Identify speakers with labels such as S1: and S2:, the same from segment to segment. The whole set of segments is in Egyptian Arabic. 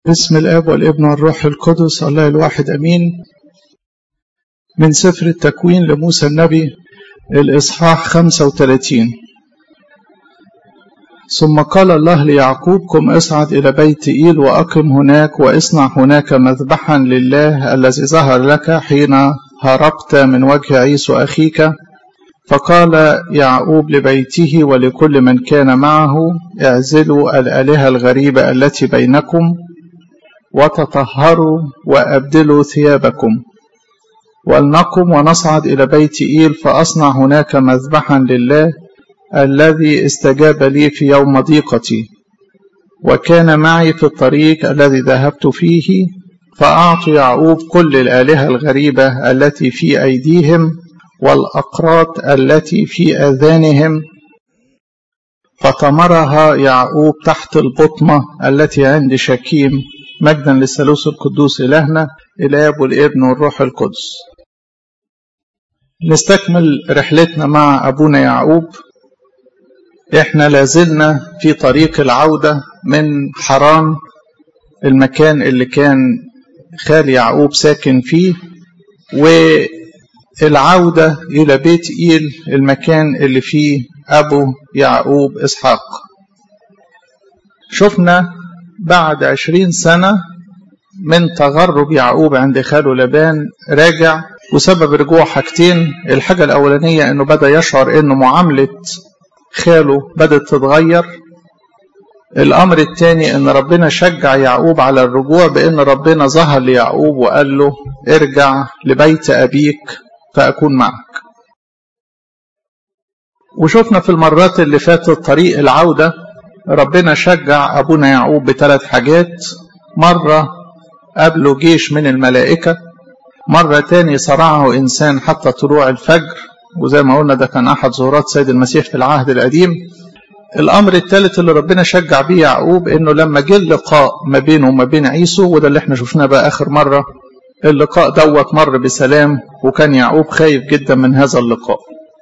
S1: بسم الاب والابن والروح القدس الله الواحد امين من سفر التكوين لموسى النبي الاصحاح 35 ثم قال الله ليعقوب قم اصعد الى بيت ايل واقم هناك واصنع هناك مذبحا لله الذي ظهر لك حين هربت من وجه عيسو اخيك فقال يعقوب لبيته ولكل من كان معه اعزلوا الالهه الغريبه التي بينكم وتطهروا وأبدلوا ثيابكم ولنقم ونصعد إلى بيت إيل فأصنع هناك مذبحا لله الذي استجاب لي في يوم ضيقتي وكان معي في الطريق الذي ذهبت فيه فأعطوا يعقوب كل الآلهة الغريبة التي في أيديهم والأقراط التي في آذانهم فطمرها يعقوب تحت البطمة التي عند شكيم مجدا للثالوث القدوس إلهنا الآب والابن والروح القدس نستكمل رحلتنا مع أبونا يعقوب إحنا لازلنا في طريق العودة من حران المكان اللي كان خال يعقوب ساكن فيه والعودة إلى بيت إيل المكان اللي فيه أبو يعقوب إسحاق شفنا بعد عشرين سنة من تغرب يعقوب عند خاله لبان راجع وسبب رجوع حاجتين الحاجة الأولانية أنه بدأ يشعر أنه معاملة خاله بدأت تتغير الأمر الثاني أن ربنا شجع يعقوب على الرجوع بأن ربنا ظهر ليعقوب وقال له ارجع لبيت أبيك فأكون معك وشفنا في المرات اللي فاتت طريق العودة ربنا شجع أبونا يعقوب بثلاث حاجات مرة قابله جيش من الملائكة مرة تاني صرعه إنسان حتى طلوع الفجر وزي ما قلنا ده كان أحد ظهورات سيد المسيح في العهد القديم الأمر الثالث اللي ربنا شجع بيه يعقوب إنه لما جه اللقاء ما بينه وما بين عيسو وده اللي احنا شفناه بقى آخر مرة اللقاء دوت مر بسلام وكان يعقوب خايف جدا من هذا اللقاء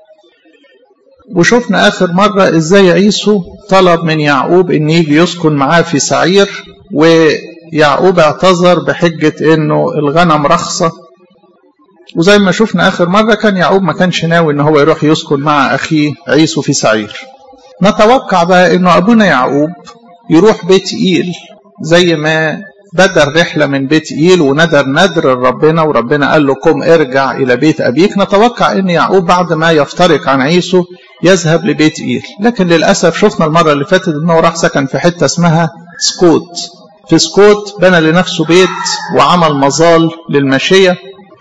S1: وشفنا آخر مرة إزاي عيسو طلب من يعقوب إن يجي يسكن معاه في سعير ويعقوب اعتذر بحجة إنه الغنم رخصة وزي ما شفنا آخر مرة كان يعقوب ما كانش ناوي إن هو يروح يسكن مع أخيه عيسو في سعير نتوقع بقى إنه أبونا يعقوب يروح بيت إيل زي ما بدا الرحلة من بيت إيل وندر ندر ربنا وربنا قال له قم ارجع إلى بيت أبيك نتوقع أن يعقوب بعد ما يفترق عن عيسو يذهب لبيت إيل لكن للأسف شفنا المرة اللي فاتت أنه راح سكن في حتة اسمها سكوت في سكوت بنى لنفسه بيت وعمل مظال للمشية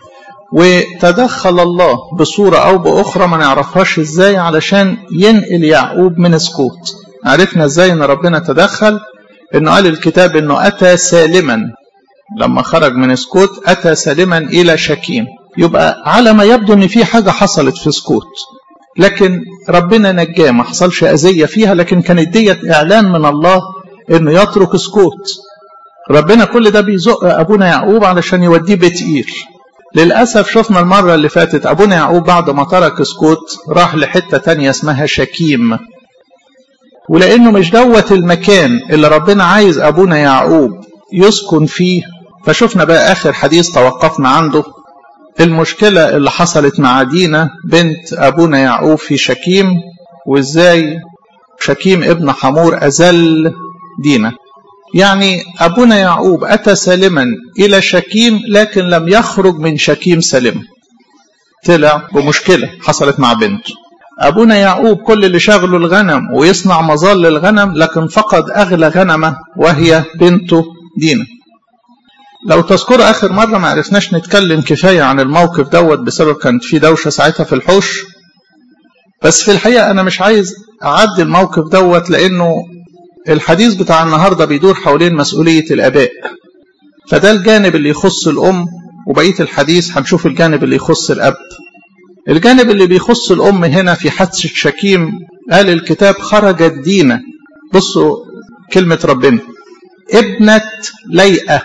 S1: وتدخل الله بصورة أو بأخرى ما نعرفهاش إزاي علشان ينقل يعقوب من سكوت عرفنا إزاي أن ربنا تدخل انه قال الكتاب انه اتى سالما لما خرج من سكوت اتى سالما الى شكيم يبقى على ما يبدو ان في حاجه حصلت في سكوت لكن ربنا نجاه ما حصلش اذيه فيها لكن كانت ديت اعلان من الله انه يترك سكوت ربنا كل ده بيزق ابونا يعقوب علشان يوديه بيت ايل للاسف شفنا المره اللي فاتت ابونا يعقوب بعد ما ترك سكوت راح لحته تانية اسمها شكيم ولانه مش دوت المكان اللي ربنا عايز ابونا يعقوب يسكن فيه فشفنا بقى اخر حديث توقفنا عنده المشكله اللي حصلت مع دينا بنت ابونا يعقوب في شكيم وازاي شكيم ابن حمور ازل دينا يعني ابونا يعقوب اتى سالما الى شكيم لكن لم يخرج من شكيم سالما طلع بمشكله حصلت مع بنته أبونا يعقوب كل اللي شغله الغنم ويصنع مظال للغنم لكن فقد أغلى غنمة وهي بنته دينا لو تذكر آخر مرة ما عرفناش نتكلم كفاية عن الموقف دوت بسبب كانت في دوشة ساعتها في الحوش بس في الحقيقة أنا مش عايز أعدي الموقف دوت لأنه الحديث بتاع النهاردة بيدور حوالين مسؤولية الآباء فده الجانب اللي يخص الأم وبقية الحديث هنشوف الجانب اللي يخص الأب الجانب اللي بيخص الأم هنا في حادثة شكيم قال الكتاب خرجت دينا بصوا كلمة ربنا ابنة ليئة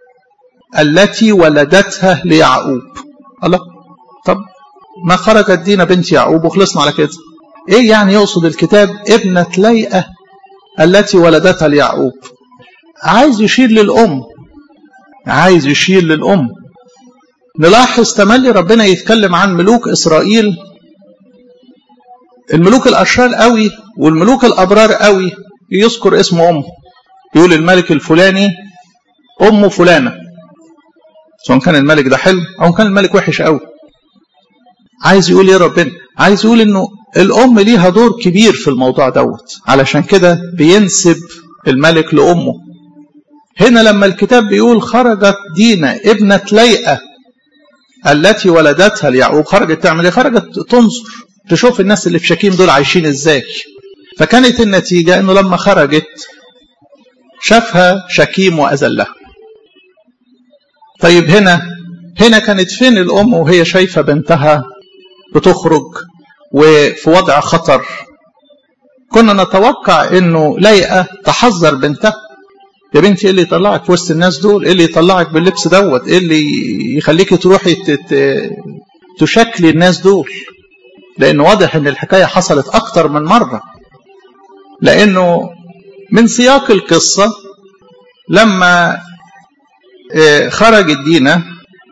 S1: التي ولدتها ليعقوب الله طب ما خرجت دينا بنت يعقوب وخلصنا على كده ايه يعني يقصد الكتاب ابنة ليئة التي ولدتها ليعقوب عايز يشير للأم عايز يشيل للأم نلاحظ تملي ربنا يتكلم عن ملوك إسرائيل الملوك الأشرار قوي والملوك الأبرار قوي يذكر اسم أمه يقول الملك الفلاني أمه فلانة سواء كان الملك ده حلو أو كان الملك وحش قوي عايز يقول ايه ربنا عايز يقول انه الام ليها دور كبير في الموضوع دوت علشان كده بينسب الملك لامه هنا لما الكتاب بيقول خرجت دينا ابنة ليئة التي ولدتها ليعقوب خرجت تعمل ايه خرجت تنظر تشوف الناس اللي في شكيم دول عايشين ازاي فكانت النتيجة انه لما خرجت شافها شكيم وأذلها طيب هنا هنا كانت فين الأم وهي شايفة بنتها بتخرج وفي وضع خطر كنا نتوقع انه لايقة تحذر بنتها يا بنتي ايه اللي يطلعك في وسط الناس دول ايه اللي يطلعك باللبس دوت ايه اللي يخليكي تروحي تشكلي الناس دول لان واضح ان الحكاية حصلت اكتر من مرة لانه من سياق القصة لما خرجت دينا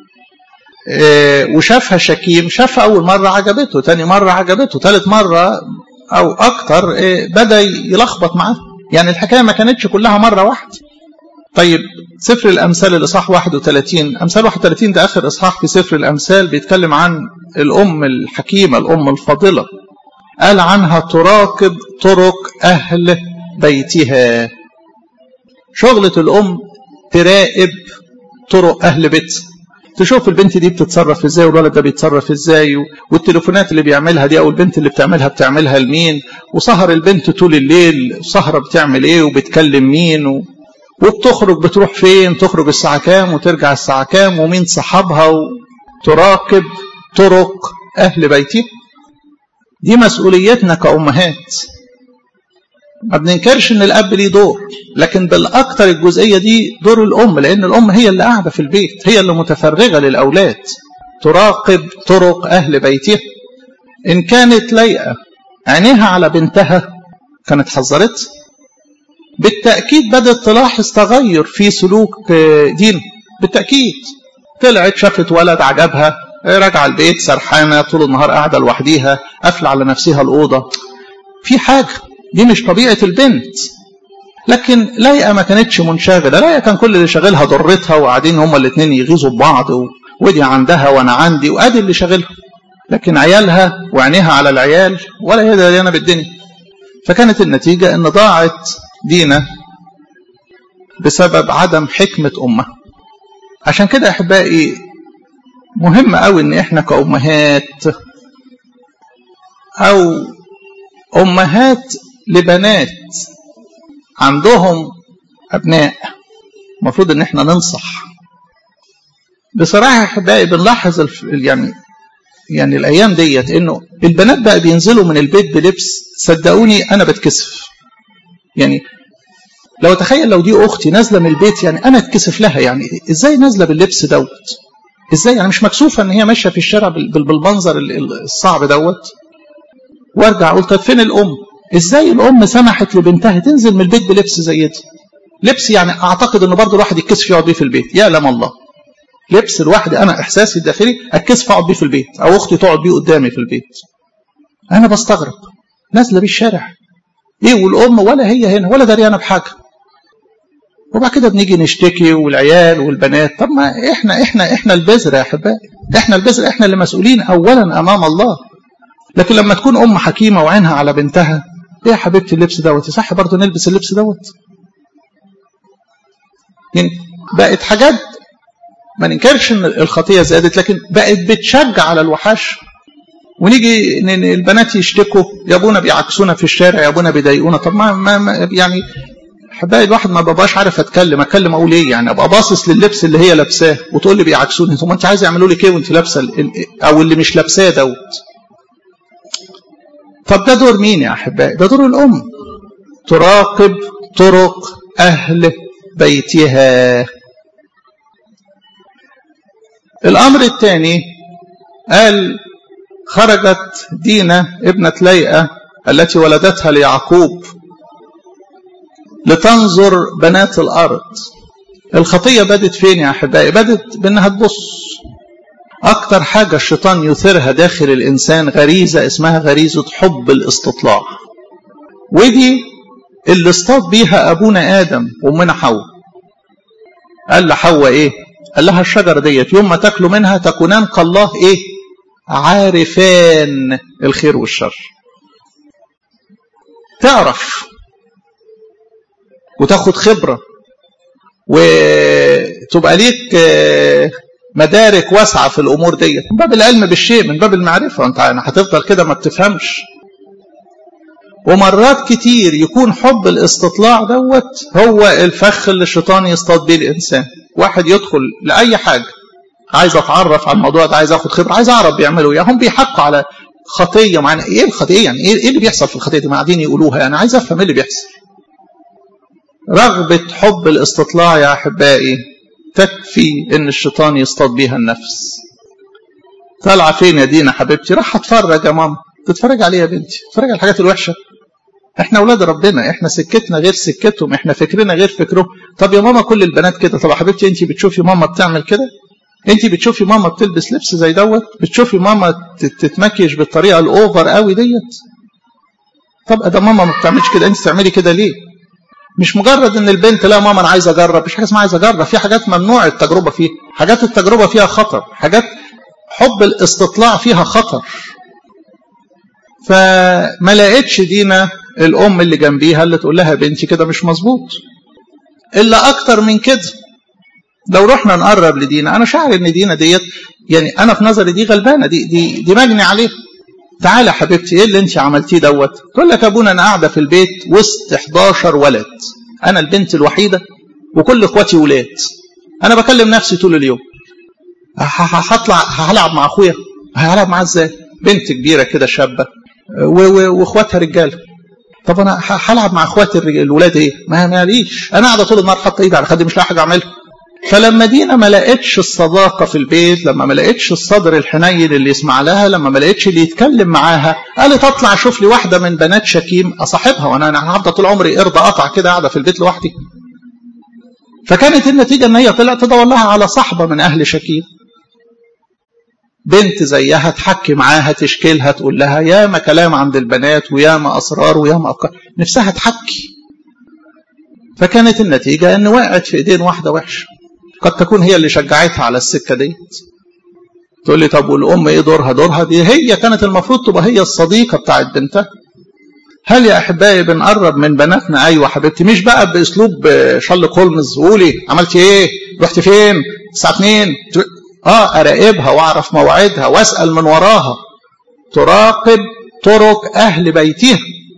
S1: وشافها شكيم شافها أول مرة عجبته تاني مرة عجبته ثالث مرة أو أكتر بدأ يلخبط معاه يعني الحكاية ما كانتش كلها مرة واحدة طيب سفر الأمثال الإصحاح 31 أمثال 31 ده آخر إصحاح في سفر الأمثال بيتكلم عن الأم الحكيمة الأم الفاضلة قال عنها تراقب طرق أهل بيتها شغلة الأم تراقب طرق أهل بيتها تشوف البنت دي بتتصرف ازاي والولد ده بيتصرف ازاي والتليفونات اللي بيعملها دي او البنت اللي بتعملها بتعملها لمين وسهر البنت طول الليل سهرة بتعمل ايه وبتكلم مين و... وبتخرج بتروح فين تخرج الساعة كام وترجع الساعة كام ومين صحابها وتراقب طرق أهل بيتها دي مسؤوليتنا كأمهات ما بننكرش ان الاب ليه دور لكن بالاكثر الجزئيه دي دور الام لان الام هي اللي قاعده في البيت هي اللي متفرغه للاولاد تراقب طرق اهل بيتها ان كانت لايقه عينيها على بنتها كانت حذرت بالتاكيد بدات تلاحظ تغير في سلوك دين بالتاكيد طلعت شافت ولد عجبها راجعه البيت سرحانه طول النهار قاعده لوحديها قافله على نفسها الاوضه في حاجه دي مش طبيعة البنت لكن لايقة ما كانتش منشغلة لايقة كان كل اللي شاغلها ضرتها وقاعدين هما الاثنين يغيظوا ببعض ودي عندها وانا عندي وادي اللي شاغلها لكن عيالها وعينيها على العيال ولا هي داريانة بالدنيا فكانت النتيجة ان ضاعت دينا بسبب عدم حكمة امها عشان كده احبائي مهم قوي ان احنا كأمهات او امهات لبنات عندهم ابناء المفروض ان احنا ننصح بصراحه احبائي بنلاحظ الف... يعني يعني الايام ديت انه البنات بقى بينزلوا من البيت بلبس صدقوني انا بتكسف يعني لو تخيل لو دي اختي نازله من البيت يعني انا اتكسف لها يعني ازاي نازله باللبس دوت ازاي يعني مش مكسوفه ان هي ماشيه في الشارع بالمنظر الصعب دوت وارجع اقول طب فين الام ازاي الام سمحت لبنتها تنزل من البيت بلبس زي ده لبس يعني اعتقد ان برضه الواحد يتكسف يقعد بيه في البيت يا لم الله لبس الواحد انا احساسي الداخلي اتكسف اقعد بيه في البيت او اختي تقعد بيه قدامي في البيت انا بستغرب نازله بيه الشارع ايه والام ولا هي هنا ولا دريانه بحاجه وبعد كده بنيجي نشتكي والعيال والبنات طب ما احنا احنا احنا البذر يا احبائي احنا البذر احنا اللي مسؤولين اولا امام الله لكن لما تكون ام حكيمه وعينها على بنتها ايه يا حبيبتي اللبس دوت صح برضه نلبس اللبس دوت يعني بقت حاجات ما ننكرش ان الخطيه زادت لكن بقت بتشجع على الوحش ونيجي البنات يشتكوا يا ابونا بيعكسونا في الشارع يا ابونا بيضايقونا طب ما, ما, ما يعني حبايبي الواحد ما ببقاش عارف اتكلم اتكلم اقول ايه يعني ابقى باصص لللبس اللي هي لابساه وتقول لي بيعكسوني طب ما انت عايز يعملوا لك ايه وانت لابسه او اللي مش لابساه دوت طب ده دور مين يا احبائي ده دور الام تراقب طرق اهل بيتها الامر الثاني قال خرجت دينا ابنة ليئة التي ولدتها ليعقوب لتنظر بنات الأرض الخطية بدت فين يا أحبائي بدت بأنها تبص أكتر حاجة الشيطان يثيرها داخل الإنسان غريزة اسمها غريزة حب الاستطلاع ودي اللي اصطاد بيها أبونا آدم وأمنا حواء قال لحواء إيه قال لها الشجرة ديت يوم ما تاكلوا منها تكونان كالله إيه عارفان الخير والشر تعرف وتاخد خبرة وتبقى ليك مدارك واسعة في الأمور ديت من باب العلم بالشيء من باب المعرفة أنت هتفضل كده ما بتفهمش ومرات كتير يكون حب الاستطلاع دوت هو الفخ اللي الشيطان يصطاد بيه الإنسان واحد يدخل لأي حاجة عايز أتعرف على الموضوع ده عايز أخد خبرة عايز أعرف بيعملوا إيه هم بيحقوا على خطية معينة إيه الخطية يعني إيه اللي بيحصل في الخطية دي ما قاعدين يقولوها يعني عايز أفهم إيه اللي بيحصل رغبة حب الاستطلاع يا أحبائي تكفي ان الشيطان يصطاد بيها النفس طالعه فين يا دينا حبيبتي راح اتفرج يا ماما تتفرج عليه يا بنتي تتفرج على الحاجات الوحشه احنا اولاد ربنا احنا سكتنا غير سكتهم احنا فكرنا غير فكرهم طب يا ماما كل البنات كده طب يا حبيبتي انت بتشوفي ماما بتعمل كده انت بتشوفي ماما بتلبس لبس زي دوت بتشوفي ماما تتمكيش بالطريقه الاوفر قوي ديت طب ده ماما ما بتعملش كده انت تعملي كده ليه مش مجرد ان البنت لا ماما انا عايز اجرب مش حاجه اسمها عايز اجرب في حاجات ممنوع التجربه فيها حاجات التجربه فيها خطر حاجات حب الاستطلاع فيها خطر فما لقيتش دينا الام اللي جنبيها اللي تقول لها بنتي كده مش مظبوط الا اكتر من كده لو رحنا نقرب لدينا انا شاعر ان دينا ديت يعني انا في نظري دي غلبانه دي دي دي مجني عليها تعالى يا حبيبتي ايه اللي انت عملتيه دوت تقول لك ابونا انا قاعده في البيت وسط 11 ولد انا البنت الوحيده وكل اخواتي ولاد انا بكلم نفسي طول اليوم هطلع هلعب مع اخويا هلعب معاه ازاي بنت كبيره كده شابه واخواتها رجاله طب انا هلعب مع اخواتي الولاد ايه ما ماليش انا قاعده طول النهار حاطه ايدي على خدي مش لاقي حاجه اعملها فلما دينا ما لقيتش الصداقة في البيت لما ما لقيتش الصدر الحنين اللي يسمع لها لما ما لقيتش اللي يتكلم معاها قالت اطلع اشوف لي واحدة من بنات شكيم اصاحبها وانا انا هفضل طول عمري قرد قطع كده قاعدة في البيت لوحدي فكانت النتيجة ان هي طلعت تدور لها على صحبة من اهل شكيم بنت زيها تحكي معاها تشكيلها تقول لها ياما كلام عند البنات وياما اسرار وياما افكار نفسها تحكي فكانت النتيجة ان وقعت في ايدين واحدة وحشة قد تكون هي اللي شجعتها على السكة دي تقول لي طب والأم إيه دورها دورها دي هي كانت المفروض تبقى هي الصديقة بتاعت بنتها هل يا أحبائي بنقرب من بناتنا أيوة حبيبتي مش بقى بأسلوب شارلوك هولمز قولي عملتي إيه رحت فين الساعة 2 آه أراقبها وأعرف موعدها وأسأل من وراها تراقب طرق أهل بيتها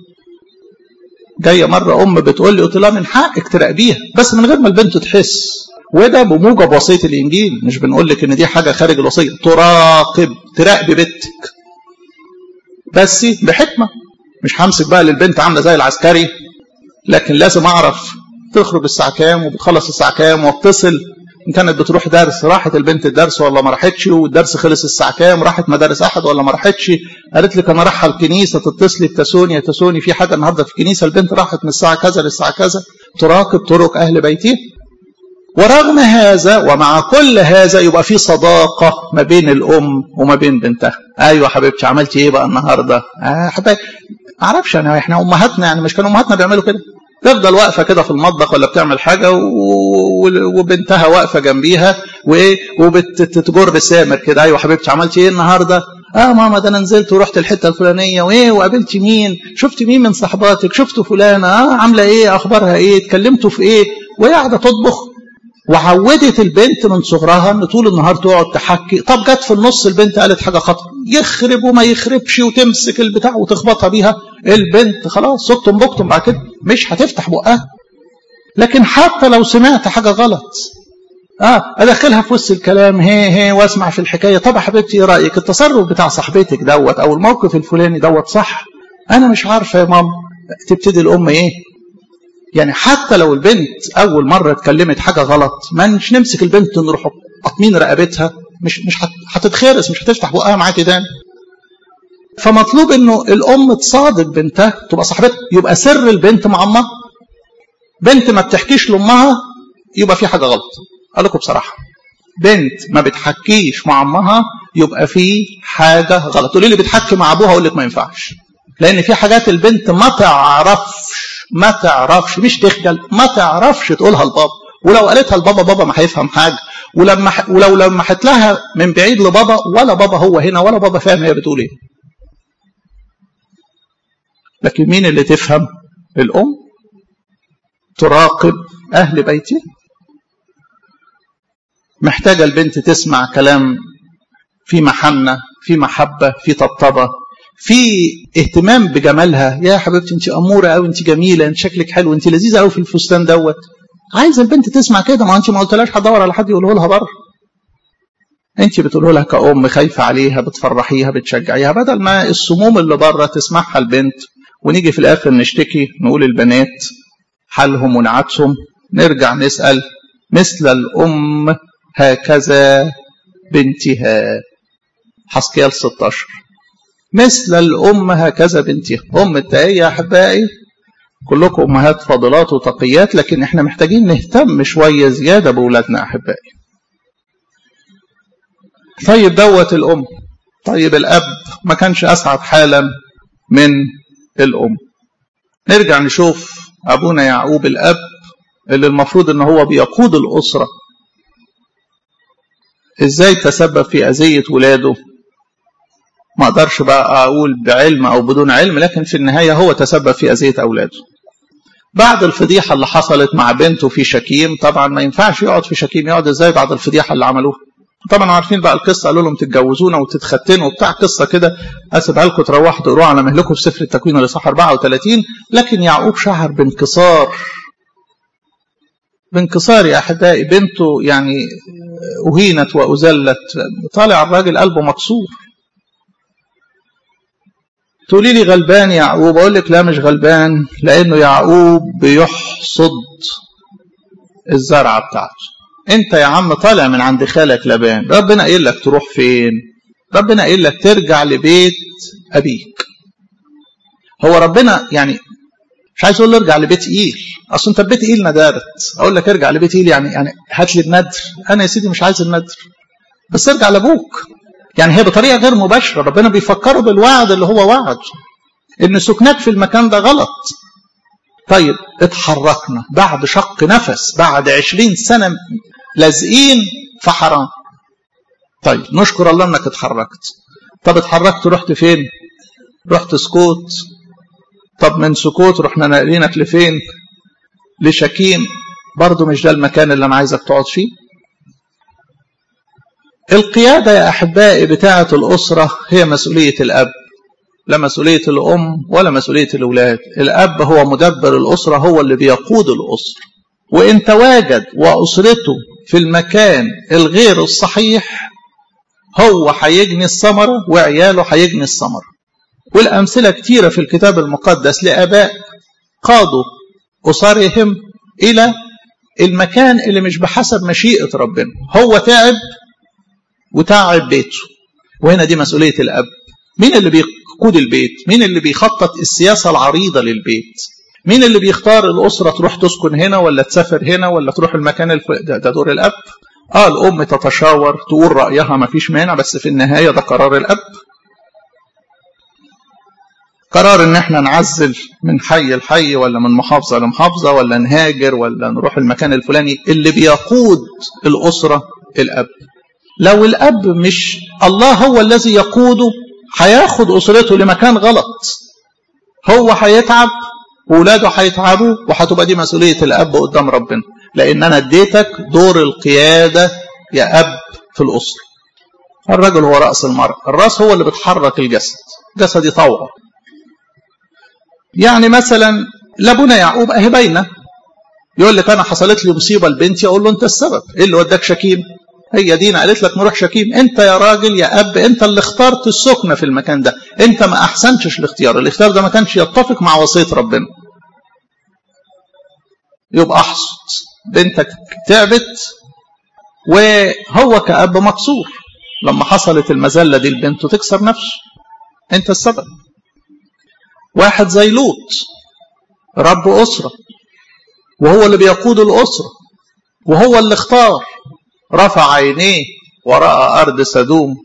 S1: جاية مرة أم بتقول لي قلت لها من حقك تراقبيها بس من غير ما البنت تحس وده بموجب وصية الإنجيل مش بنقول لك إن دي حاجة خارج الوصية تراقب تراقبي بنتك بس بحكمة مش همسك بقى للبنت عاملة زي العسكري لكن لازم أعرف تخرج الساعة كام وبتخلص الساعة كام واتصل إن كانت بتروح درس راحت البنت الدرس ولا ما راحتش والدرس خلص الساعة كام راحت مدارس أحد ولا ما راحتش قالت لك أنا رايحة الكنيسة تتصلي بتسوني يا تسوني في حاجة النهاردة في الكنيسة البنت راحت من الساعة كذا للساعة كذا تراقب طرق أهل بيتها ورغم هذا ومع كل هذا يبقى في صداقة ما بين الأم وما بين بنتها أيوة حبيبتي عملتي إيه بقى النهاردة آه حبيبي ما أعرفش أنا إحنا أمهاتنا يعني مش كانوا أمهاتنا بيعملوا كده تفضل واقفة كده في المطبخ ولا بتعمل حاجة وبنتها واقفة جنبيها وإيه وبتجر سامر كده أيوة حبيبتي عملتي إيه النهاردة اه ماما ده انا نزلت ورحت الحته الفلانيه وايه وقابلت مين شفت مين من صحباتك شفت فلانه اه عامله ايه اخبارها ايه اتكلمتوا في ايه وهي قاعده تطبخ وعودت البنت من صغرها ان طول النهار تقعد تحكي طب جت في النص البنت قالت حاجه خطا يخرب وما يخربش وتمسك البتاع وتخبطها بيها البنت خلاص سكتم بكتم بعد كده مش هتفتح بقها لكن حتى لو سمعت حاجه غلط اه ادخلها في وسط الكلام هي هي واسمع في الحكايه طب يا حبيبتي ايه رايك التصرف بتاع صاحبتك دوت او الموقف الفلاني دوت صح انا مش عارفه يا ماما تبتدي الام ايه يعني حتى لو البنت اول مره اتكلمت حاجه غلط ما مش نمسك البنت نروح قاطمين رقبتها مش مش هتتخرس مش هتفتح بقها معاكي تاني فمطلوب انه الام تصادق بنتها تبقى صاحبتها يبقى سر البنت مع امها بنت ما بتحكيش لامها يبقى في حاجه غلط اقول لكم بصراحه بنت ما بتحكيش مع امها يبقى في حاجه غلط تقولي لي بتحكي مع ابوها اقول لك ما ينفعش لان في حاجات البنت ما تعرفش ما تعرفش مش تخجل ما تعرفش تقولها لبابا ولو قالتها لبابا بابا ما هيفهم حاجه ولما ح... ولو لمحت لها من بعيد لبابا ولا بابا هو هنا ولا بابا فاهم هي بتقول ايه لكن مين اللي تفهم الام تراقب اهل بيتها محتاجه البنت تسمع كلام في محنه في محبه في طبطبه في اهتمام بجمالها يا حبيبتي انت اموره قوي انت جميله انت شكلك حلو انت لذيذه قوي في الفستان دوت عايزه البنت تسمع كده ما انت ما قلتلهاش هدور على حد يقوله لها بره انت بتقوله لها كأم خايفة عليها بتفرحيها بتشجعيها بدل ما السموم اللي بره تسمعها البنت ونيجي في الاخر نشتكي نقول البنات حالهم ونعاتهم نرجع نسأل مثل الأم هكذا بنتها حسكيال 16 مثل الأم هكذا بنتها أم التقية يا أحبائي كلكم أمهات فاضلات وتقيات لكن احنا محتاجين نهتم شوية زيادة بأولادنا أحبائي طيب دوت الأم طيب الأب ما كانش أسعد حالا من الأم نرجع نشوف أبونا يعقوب الأب اللي المفروض ان هو بيقود الأسرة ازاي تسبب في أذية ولاده ما اقدرش بقى اقول بعلم او بدون علم لكن في النهاية هو تسبب في أذية أولاده بعد الفضيحة اللي حصلت مع بنته في شكيم طبعا ما ينفعش يقعد في شكيم يقعد ازاي بعد الفضيحة اللي عملوها طبعا عارفين بقى القصة قالوا لهم تتجوزونا وتتختنوا وبتاع قصة كده أسيبها لكم تروحوا تقروها على مهلكم في سفر التكوين الإصحاح 34 لكن يعقوب شعر بانكسار بانكسار يا أحبائي بنته يعني أهينت وأذلت طالع الراجل قلبه مكسور تقولي لي غلبان يعقوب أقول لك لا مش غلبان لأنه يعقوب بيحصد الزرعة بتاعته انت يا عم طالع من عند خالك لبان ربنا قايل لك تروح فين ربنا قايل لك ترجع لبيت ابيك هو ربنا يعني مش عايز اقول له ارجع لبيت ايل اصل انت بيت ايل ندارت اقول لك ارجع لبيت ايل يعني يعني هات لي الندر انا يا سيدي مش عايز الندر بس ارجع لابوك يعني هي بطريقه غير مباشره ربنا بيفكره بالوعد اللي هو وعد ان سكنك في المكان ده غلط طيب اتحركنا بعد شق نفس بعد عشرين سنة لازقين في حرام طيب نشكر الله انك اتحركت طب اتحركت رحت فين رحت سكوت طب من سكوت رحنا ناقلينك لفين لشكيم برضه مش ده المكان اللي انا عايزك تقعد فيه القيادة يا أحبائي بتاعة الأسرة هي مسؤولية الأب لا مسؤولية الأم ولا مسؤولية الأولاد الأب هو مدبر الأسرة هو اللي بيقود الأسرة وإن تواجد وأسرته في المكان الغير الصحيح هو هيجني الثمرة وعياله هيجني الثمرة والأمثلة كتيرة في الكتاب المقدس لآباء قادوا أسرهم إلى المكان اللي مش بحسب مشيئة ربنا هو تعب وتعب بيته وهنا دي مسؤولية الأب مين اللي بيقود البيت مين اللي بيخطط السياسة العريضة للبيت مين اللي بيختار الأسرة تروح تسكن هنا ولا تسافر هنا ولا تروح المكان الف... ده, ده دور الأب اه الأم تتشاور تقول رأيها ما فيش مانع بس في النهاية ده قرار الأب قرار ان احنا نعزل من حي لحي ولا من محافظة لمحافظة ولا نهاجر ولا نروح المكان الفلاني اللي بيقود الأسرة الأب لو الأب مش الله هو الذي يقوده هياخد أسرته لمكان غلط هو هيتعب وولاده هيتعبوا وهتبقى دي مسؤولية الأب قدام ربنا لأن أنا اديتك دور القيادة يا أب في الأسرة الرجل هو رأس المرأة الرأس هو اللي بتحرك الجسد جسد يطوع يعني مثلا لابونا يعقوب أهي باينة يقول لك أنا حصلت لي مصيبة لبنتي أقول له أنت السبب إيه اللي وداك شكيم هي دينا قالت لك نروح شكيم انت يا راجل يا اب انت اللي اخترت السكنة في المكان ده انت ما احسنتش الاختيار الاختيار ده ما كانش يتفق مع وصية ربنا يبقى احصد بنتك تعبت وهو كأب مكسور لما حصلت المذلة دي لبنته تكسر نفسه انت السبب واحد زي لوط رب أسرة وهو اللي بيقود الأسرة وهو اللي اختار رفع عينيه ورأى أرض سدوم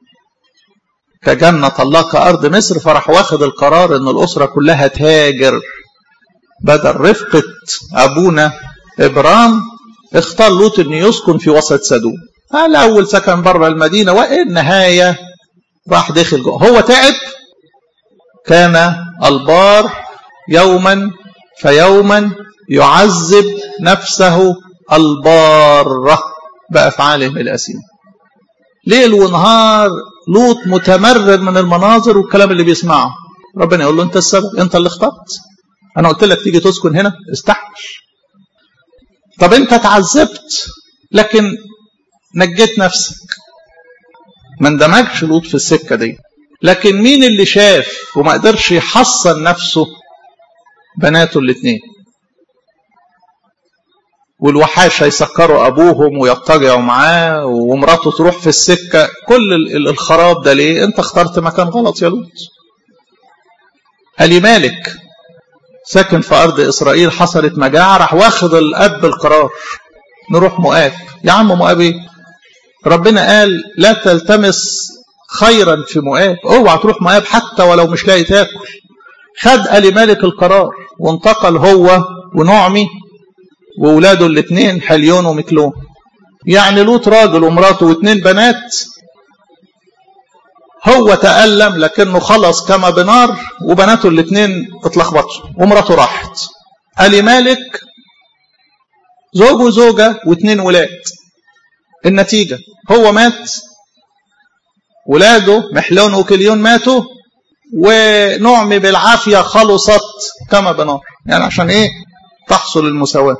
S1: كجنة الله كأرض مصر فراح واخد القرار إن الأسرة كلها تهاجر بدل رفقة أبونا إبرام اختار لوط إنه يسكن في وسط سدوم الأول سكن بره المدينة والنهاية راح داخل جوه هو تعب كان البار يوما فيوما يعذب نفسه البارة بأفعالهم الأثيمة ليل ونهار لوط متمرد من المناظر والكلام اللي بيسمعه ربنا يقول له انت السبب انت اللي اخترت انا قلت لك تيجي تسكن هنا استحمل طب انت اتعذبت لكن نجيت نفسك ما اندمجش لوط في السكه دي لكن مين اللي شاف وما قدرش يحصن نفسه بناته الاثنين والوحاش هيسكروا ابوهم ويضطجعوا معاه ومراته تروح في السكه كل الخراب ده ليه انت اخترت مكان غلط يا لوط علي مالك ساكن في ارض اسرائيل حصلت مجاعه راح واخد الاب القرار نروح مؤاب يا عم مؤاب ايه ربنا قال لا تلتمس خيرا في مؤاب اوعى تروح مؤاب حتى ولو مش لاقي تاكل خد علي مالك القرار وانتقل هو ونعمي وولاده الاثنين حليون ومكلون يعني لوط راجل ومراته واثنين بنات هو تألم لكنه خلص كما بنار وبناته الاثنين اتلخبطوا ومراته راحت علي مالك زوج وزوجة واثنين ولاد النتيجة هو مات ولاده محلون وكليون ماتوا ونعمي بالعافية خلصت كما بنار يعني عشان ايه تحصل المساواة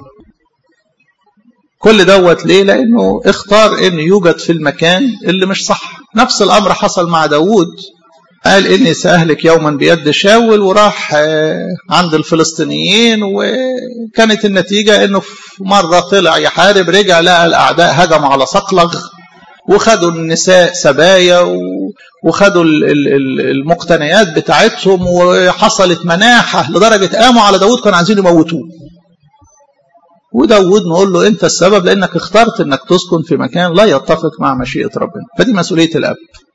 S1: كل دوت ليه لانه اختار انه يوجد في المكان اللي مش صح نفس الامر حصل مع داوود قال اني ساهلك يوما بيد شاول وراح عند الفلسطينيين وكانت النتيجه انه في مره طلع يحارب رجع لقى الاعداء هجموا على صقلغ وخدوا النساء سبايا وخدوا المقتنيات بتاعتهم وحصلت مناحه لدرجه قاموا على داوود كانوا عايزين يموتوه وداود نقول له انت السبب لانك اخترت انك تسكن في مكان لا يتفق مع مشيئه ربنا فدي مسؤوليه الاب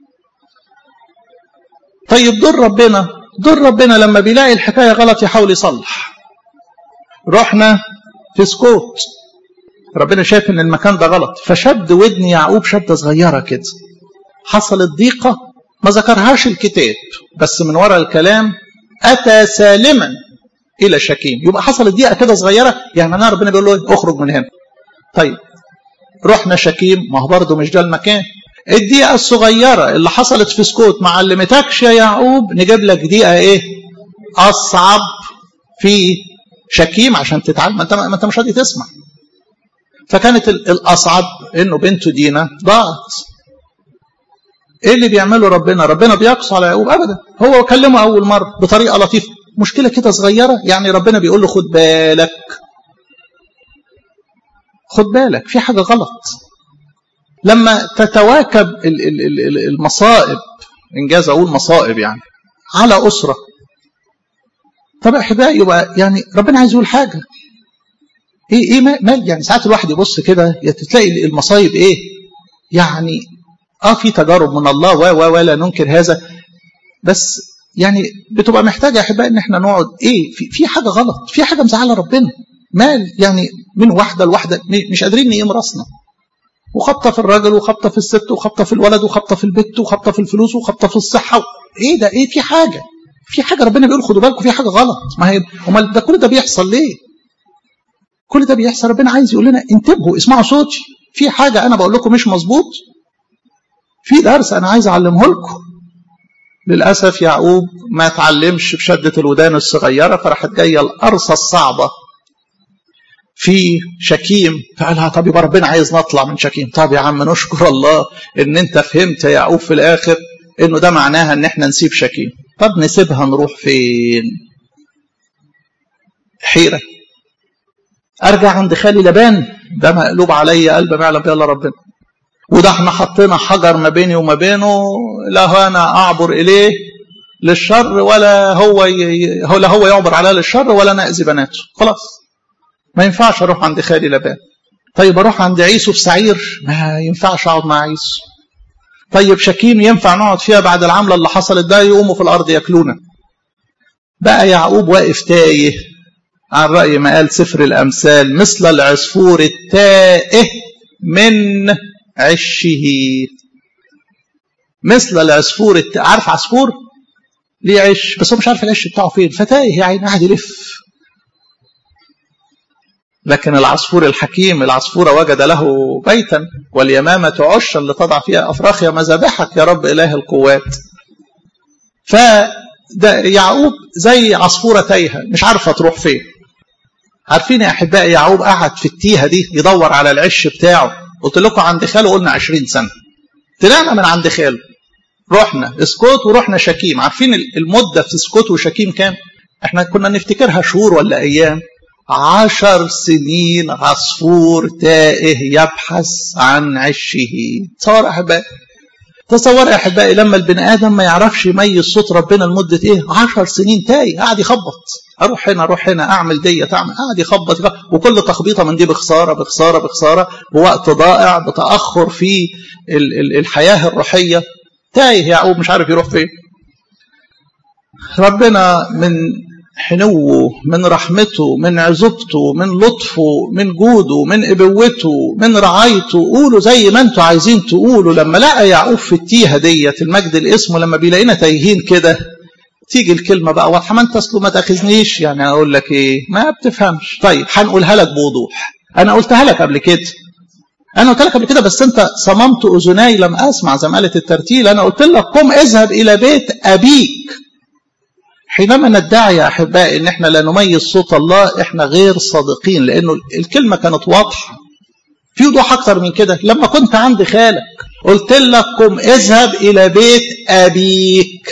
S1: طيب دور ربنا دور ربنا لما بيلاقي الحكايه غلط يحاول يصلح رحنا في سكوت ربنا شايف ان المكان ده غلط فشد ودن يعقوب شده صغيره كده حصلت ضيقه ما ذكرهاش الكتاب بس من وراء الكلام اتى سالما الى شكيم يبقى حصلت ضيقه كده صغيره يعني انا ربنا بيقول له اخرج من هنا طيب رحنا شكيم ما هو برضه مش ده المكان الدقيقة الصغيرة اللي حصلت في سكوت ما علمتكش يا يعقوب نجيب لك دقيقة ايه أصعب في شكيم عشان تتعلم ما انت ما انت مش راضي تسمع فكانت الأصعب إنه بنته دينا ضاعت ايه اللي بيعمله ربنا ربنا بيقص على يعقوب ابدا هو كلمه اول مره بطريقه لطيفه مشكله كده صغيره يعني ربنا بيقول له خد بالك خد بالك في حاجه غلط لما تتواكب المصائب انجاز اقول مصائب يعني على اسره طب احبائي يبقى يعني ربنا عايز يقول حاجه ايه ايه مال يعني ساعات الواحد يبص كده تلاقي المصايب ايه يعني اه في تجارب من الله و و ولا ننكر هذا بس يعني بتبقى محتاجه يا احبائي ان احنا نقعد ايه في, في حاجه غلط في حاجه مزعله ربنا مال يعني من واحده لواحده مش قادرين نقيم راسنا وخبطه في الراجل وخبطه في الست وخبطه في الولد وخبطه في البت وخبطه في الفلوس وخبطه في الصحه ايه ده ايه في حاجه في حاجه ربنا بيقول خدوا بالكم في حاجه غلط ما هي امال ده كل ده بيحصل ليه كل ده بيحصل ربنا عايز يقول لنا انتبهوا اسمعوا صوتي في حاجه انا بقول لكم مش مظبوط في درس انا عايز اعلمه لكم للاسف يعقوب ما تعلمش بشده الودان الصغيره فراحت جايه القرصه الصعبه في شكيم فقالها طب يبقى ربنا عايز نطلع من شكيم طب يا عم نشكر الله ان انت فهمت يا يعقوب في الاخر انه ده معناها ان احنا نسيب شكيم طب نسيبها نروح فين حيره ارجع عند خالي لبان ده مقلوب عليا قلب ما يعلم بيه الا ربنا وده احنا حطينا حجر ما بيني وما بينه لا انا اعبر اليه للشر ولا هو ي... لا هو يعبر عليا للشر ولا انا اذي بناته خلاص ما ينفعش اروح عند خالي لبان طيب اروح عند عيسو في سعير ما ينفعش اقعد مع عيسو طيب شكيم ينفع نقعد فيها بعد العملة اللي حصلت ده يقوموا في الأرض ياكلونا بقى يعقوب واقف تايه عن رأي ما قال سفر الأمثال مثل العصفور التائه من عشه مثل العصفور الت... عارف عصفور ليه عش بس هو مش عارف العش بتاعه فين فتايه يا عيني قاعد يلف لكن العصفور الحكيم العصفورة وجد له بيتا واليمامة عشا لتضع فيها أفراخ مذابحك يا رب إله القوات فده يعقوب زي عصفورة تايهة مش عارفة تروح فين عارفين يا أحبائي يعقوب قعد في التيهة دي يدور على العش بتاعه قلت لكم عند خاله قلنا 20 سنة طلعنا من عند خاله رحنا اسكوت ورحنا شكيم عارفين المدة في اسكوت وشكيم كام احنا كنا نفتكرها شهور ولا أيام عشر سنين عصفور تائه يبحث عن عشه تصور أحبائي تصور يا أحبائي لما البني آدم ما يعرفش يميز صوت ربنا لمدة إيه عشر سنين تايه قاعد يخبط أروح هنا أروح هنا أعمل دي تعمل قاعد يخبط وكل تخبيطة من دي بخسارة بخسارة بخسارة بوقت ضائع بتأخر في الحياة الروحية تايه يعقوب مش عارف يروح فين ربنا من حنوه من رحمته من عزوبته من لطفه من جوده من ابوته من رعايته قولوا زي ما انتوا عايزين تقولوا لما لقى يعقوب في التيهه ديت المجد الاسم لما بيلاقينا تايهين كده تيجي الكلمه بقى واضحه ما انت اصله ما تاخذنيش يعني اقول لك ايه ما بتفهمش طيب هنقولها لك بوضوح انا قلتها لك قبل كده انا قلت لك قبل كده بس انت صممت اذناي لم اسمع زي ما قالت الترتيل انا قلت لك قم اذهب الى بيت ابيك حينما ندعي يا احبائي ان احنا لا نميز صوت الله احنا غير صادقين لانه الكلمه كانت واضحه في وضوح اكتر من كده لما كنت عند خالك قلت لك قم اذهب الى بيت ابيك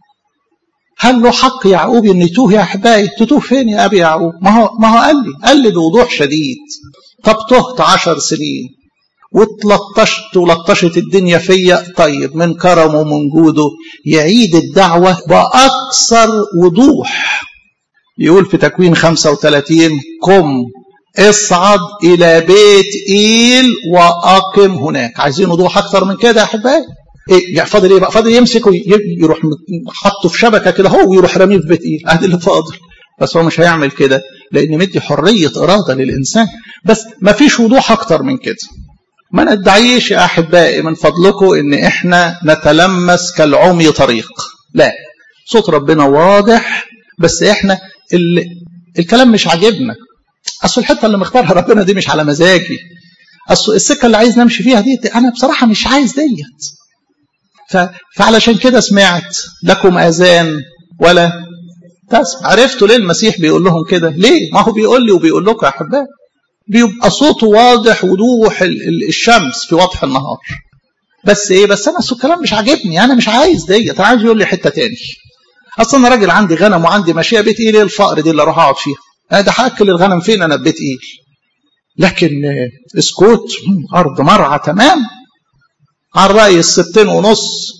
S1: هل له حق يعقوب ان يتوه يا احبائي تتوه فين يا ابي يعقوب ما هو ما هو قال لي قال لي بوضوح شديد طب تهت عشر سنين واتلطشت ولطشت الدنيا فيا طيب من كرمه ومن جوده يعيد الدعوة بأكثر وضوح يقول في تكوين 35 قم اصعد إلى بيت إيل وأقم هناك عايزين وضوح أكثر من كده يا أحبائي إيه يعني فاضل إيه بقى فاضل يمسك ويروح حطه في شبكة كده هو ويروح رميه في بيت إيل أدي اللي فاضل بس هو مش هيعمل كده لأن مدي حرية إرادة للإنسان بس ما فيش وضوح أكتر من كده ما ندعيش يا أحبائي من فضلكم إن إحنا نتلمس كالعمي طريق لا صوت ربنا واضح بس إحنا ال... الكلام مش عاجبنا أصل الحتة اللي مختارها ربنا دي مش على مزاجي أصل السكة اللي عايز نمشي فيها دي أنا بصراحة مش عايز ديت ف... فعلشان كده سمعت لكم أذان ولا تسمع عرفتوا ليه المسيح بيقول لهم كده ليه ما هو بيقول لي وبيقول لكم يا أحبائي بيبقى صوته واضح وضوح الشمس في وضح النهار بس ايه بس انا الكلام مش عاجبني انا مش عايز ديت انا عايز يقول لي حته تاني اصل انا راجل عندي غنم وعندي ماشيه بيت ايه الفقر دي اللي اروح اقعد فيها انا ده هاكل الغنم فين انا بيت ايه لكن اسكوت ارض مرعى تمام على الراي الستين ونص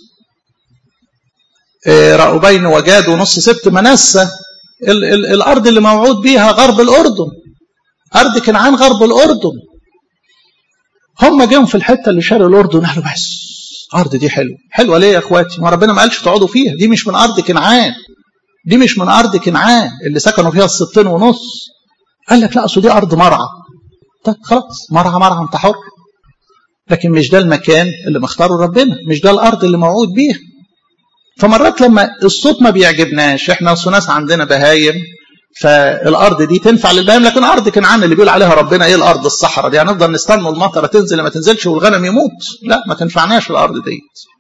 S1: رأوبين وجاد ونص سبت منسة ال ال الارض اللي موعود بيها غرب الاردن أرض كنعان غرب الأردن هم جم في الحتة اللي شرق الأردن قالوا بس الأرض دي حلوة حلوة ليه يا إخواتي ما ربنا ما قالش تقعدوا فيها دي مش من أرض كنعان دي مش من أرض كنعان اللي سكنوا فيها الستين ونص قال لك لا أصل دي أرض مرعى طيب خلاص مرعى مرعى أنت حر لكن مش ده المكان اللي مختاره ربنا مش ده الأرض اللي موعود بيها فمرات لما الصوت ما بيعجبناش احنا اصل ناس عندنا بهايم فالارض دي تنفع للبهائم لكن ارض كنعان اللي بيقول عليها ربنا ايه الارض الصحراء دي هنفضل نستنى المطره تنزل ما تنزلش والغنم يموت لا ما تنفعناش الارض دي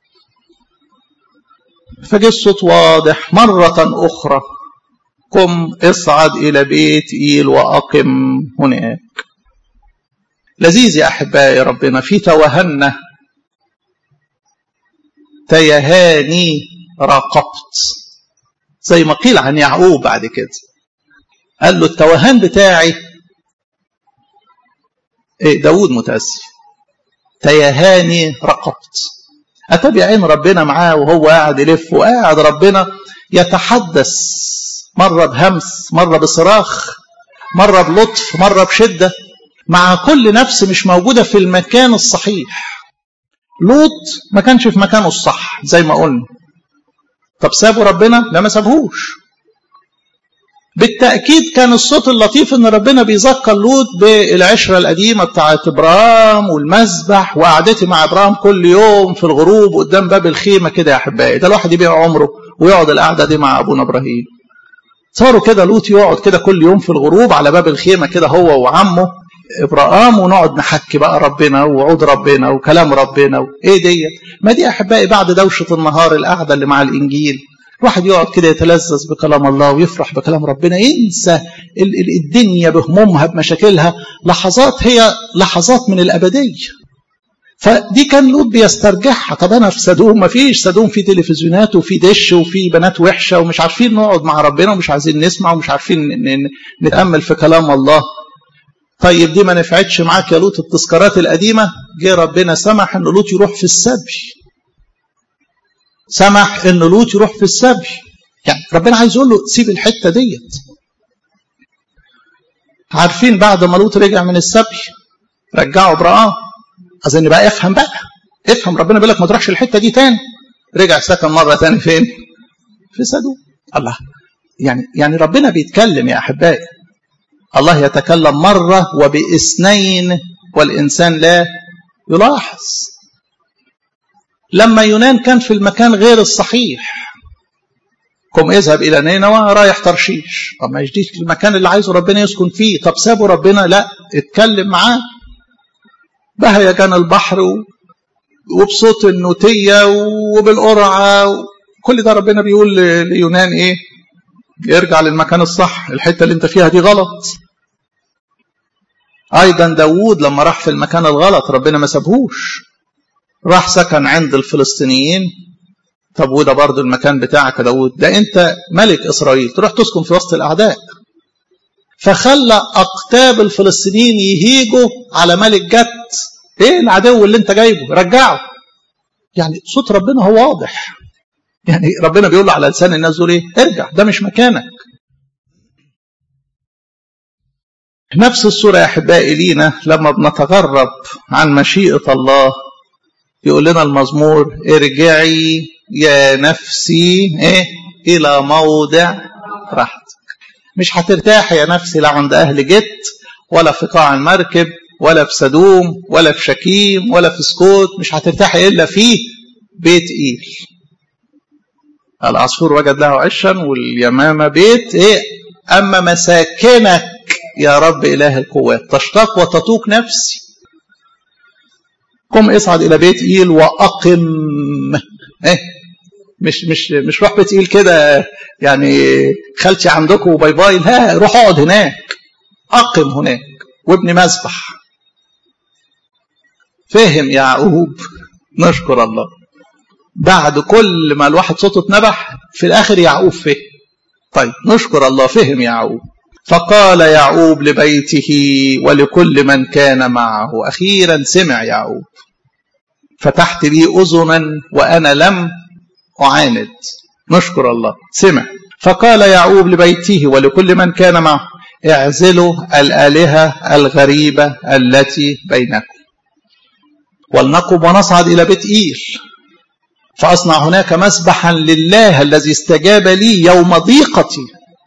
S1: فجه الصوت واضح مرة أخرى قم اصعد إلى بيت إيل وأقم هناك لذيذ يا أحبائي ربنا في توهنا تيهاني راقبت زي ما قيل عن يعقوب بعد كده قال له التوهان بتاعي إيه داود متأسف تيهاني رقبت أتبع عين ربنا معاه وهو قاعد يلف وقاعد ربنا يتحدث مرة بهمس مرة بصراخ مرة بلطف مرة بشدة مع كل نفس مش موجودة في المكان الصحيح لوط ما كانش في مكانه الصح زي ما قلنا طب سابوا ربنا لا ما سابهوش بالتأكيد كان الصوت اللطيف ان ربنا بيذكر لوط بالعشرة القديمة بتاعت ابراهام والمسبح وقعدتي مع ابراهام كل يوم في الغروب قدام باب الخيمة كده يا احبائي ده الواحد يبيع عمره ويقعد القعدة دي مع ابونا ابراهيم صاروا كده لوط يقعد كده كل يوم في الغروب على باب الخيمة كده هو وعمه ابراهام ونقعد نحكي بقى ربنا ووعود ربنا وكلام ربنا وايه ديت ما دي احبائي بعد دوشه النهار القعده اللي مع الانجيل الواحد يقعد كده يتلذذ بكلام الله ويفرح بكلام ربنا ينسى الدنيا بهمومها بمشاكلها لحظات هي لحظات من الابديه فدي كان لوط بيسترجعها طب انا في سدوم ما فيش سدوم في تلفزيونات وفي دش وفي بنات وحشه ومش عارفين نقعد مع ربنا ومش عايزين نسمع ومش عارفين نتامل في كلام الله طيب دي ما نفعتش معاك يا لوط التذكارات القديمه جه ربنا سمح ان لوط يروح في السبي سمح ان لوط يروح في السبي يعني ربنا عايز يقول له سيب الحته ديت عارفين بعد ما لوط رجع من السبي رجعوا ابراهام اظن بقى افهم بقى افهم ربنا بيقول لك ما تروحش الحته دي تاني رجع سكن مره تاني فين في سدوم الله يعني يعني ربنا بيتكلم يا احبائي الله يتكلم مرة وباثنين والإنسان لا يلاحظ لما يونان كان في المكان غير الصحيح قم اذهب إلى نينوى رايح ترشيش طب ما يجديش المكان اللي عايزه ربنا يسكن فيه طب سابوا ربنا لا اتكلم معاه بهي كان البحر وبصوت النوتية وبالقرعة كل ده ربنا بيقول ليونان ايه يرجع للمكان الصح الحتة اللي انت فيها دي غلط ايضا داوود لما راح في المكان الغلط ربنا ما سابهوش راح سكن عند الفلسطينيين طب وده برضه المكان بتاعك يا داوود ده انت ملك اسرائيل تروح تسكن في وسط الاعداء فخلى اقطاب الفلسطينيين يهيجوا على ملك جت ايه العدو اللي انت جايبه رجعه يعني صوت ربنا هو واضح يعني ربنا بيقول له على لسان الناس دول ايه ارجع ده مش مكانك نفس الصورة يا أحبائي لينا لما بنتغرب عن مشيئة الله يقول لنا المزمور ارجعي يا نفسي إيه إلى موضع راحتك مش هترتاحي يا نفسي لا عند أهل جت ولا في قاع المركب ولا في سدوم ولا في شكيم ولا في سكوت مش هترتاحي إلا في بيت إيل العصفور وجد له عشا واليمامة بيت إيه أما مساكنك يا رب إله القوات تشتاق وتطوق نفسي قم اصعد إلى بيت إيل وأقم إيه مش مش مش روح بيت إيل كده يعني خالتي عندكم وباي باي لا روح اقعد هناك أقم هناك وابني مسبح فهم يعقوب نشكر الله بعد كل ما الواحد صوته اتنبح في الآخر يعقوب فهم طيب نشكر الله فهم يعقوب فقال يعقوب لبيته ولكل من كان معه أخيرا سمع يعقوب فتحت لي أذنا وأنا لم أعاند نشكر الله سمع فقال يعقوب لبيته ولكل من كان معه اعزلوا الآلهة الغريبة التي بينكم ولنقم ونصعد إلى بيت إيل فأصنع هناك مسبحا لله الذي استجاب لي يوم ضيقتي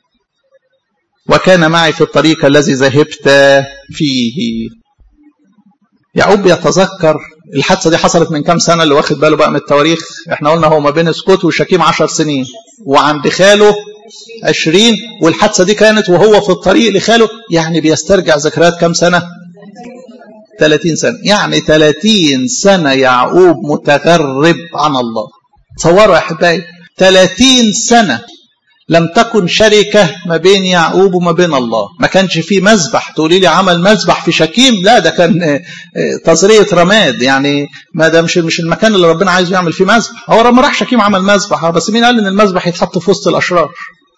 S1: وكان معي في الطريق الذي ذهبت فيه يعقوب يتذكر الحادثة دي حصلت من كام سنة اللي واخد باله بقى من التواريخ احنا قلنا هو ما بين سكوت وشكيم عشر سنين وعند خاله عشرين والحادثة دي كانت وهو في الطريق لخاله يعني بيسترجع ذكريات كام سنة 30 سنة يعني 30 سنة يعقوب متغرب عن الله تصوروا يا أحبائي 30 سنة لم تكن شركة ما بين يعقوب وما بين الله ما كانش في مذبح تقولي لي عمل مذبح في شكيم لا ده كان تزرية رماد يعني ما ده مش مش المكان اللي ربنا عايز يعمل فيه مذبح هو لما راح شكيم عمل مذبح بس مين قال ان المذبح يتحط في وسط الاشرار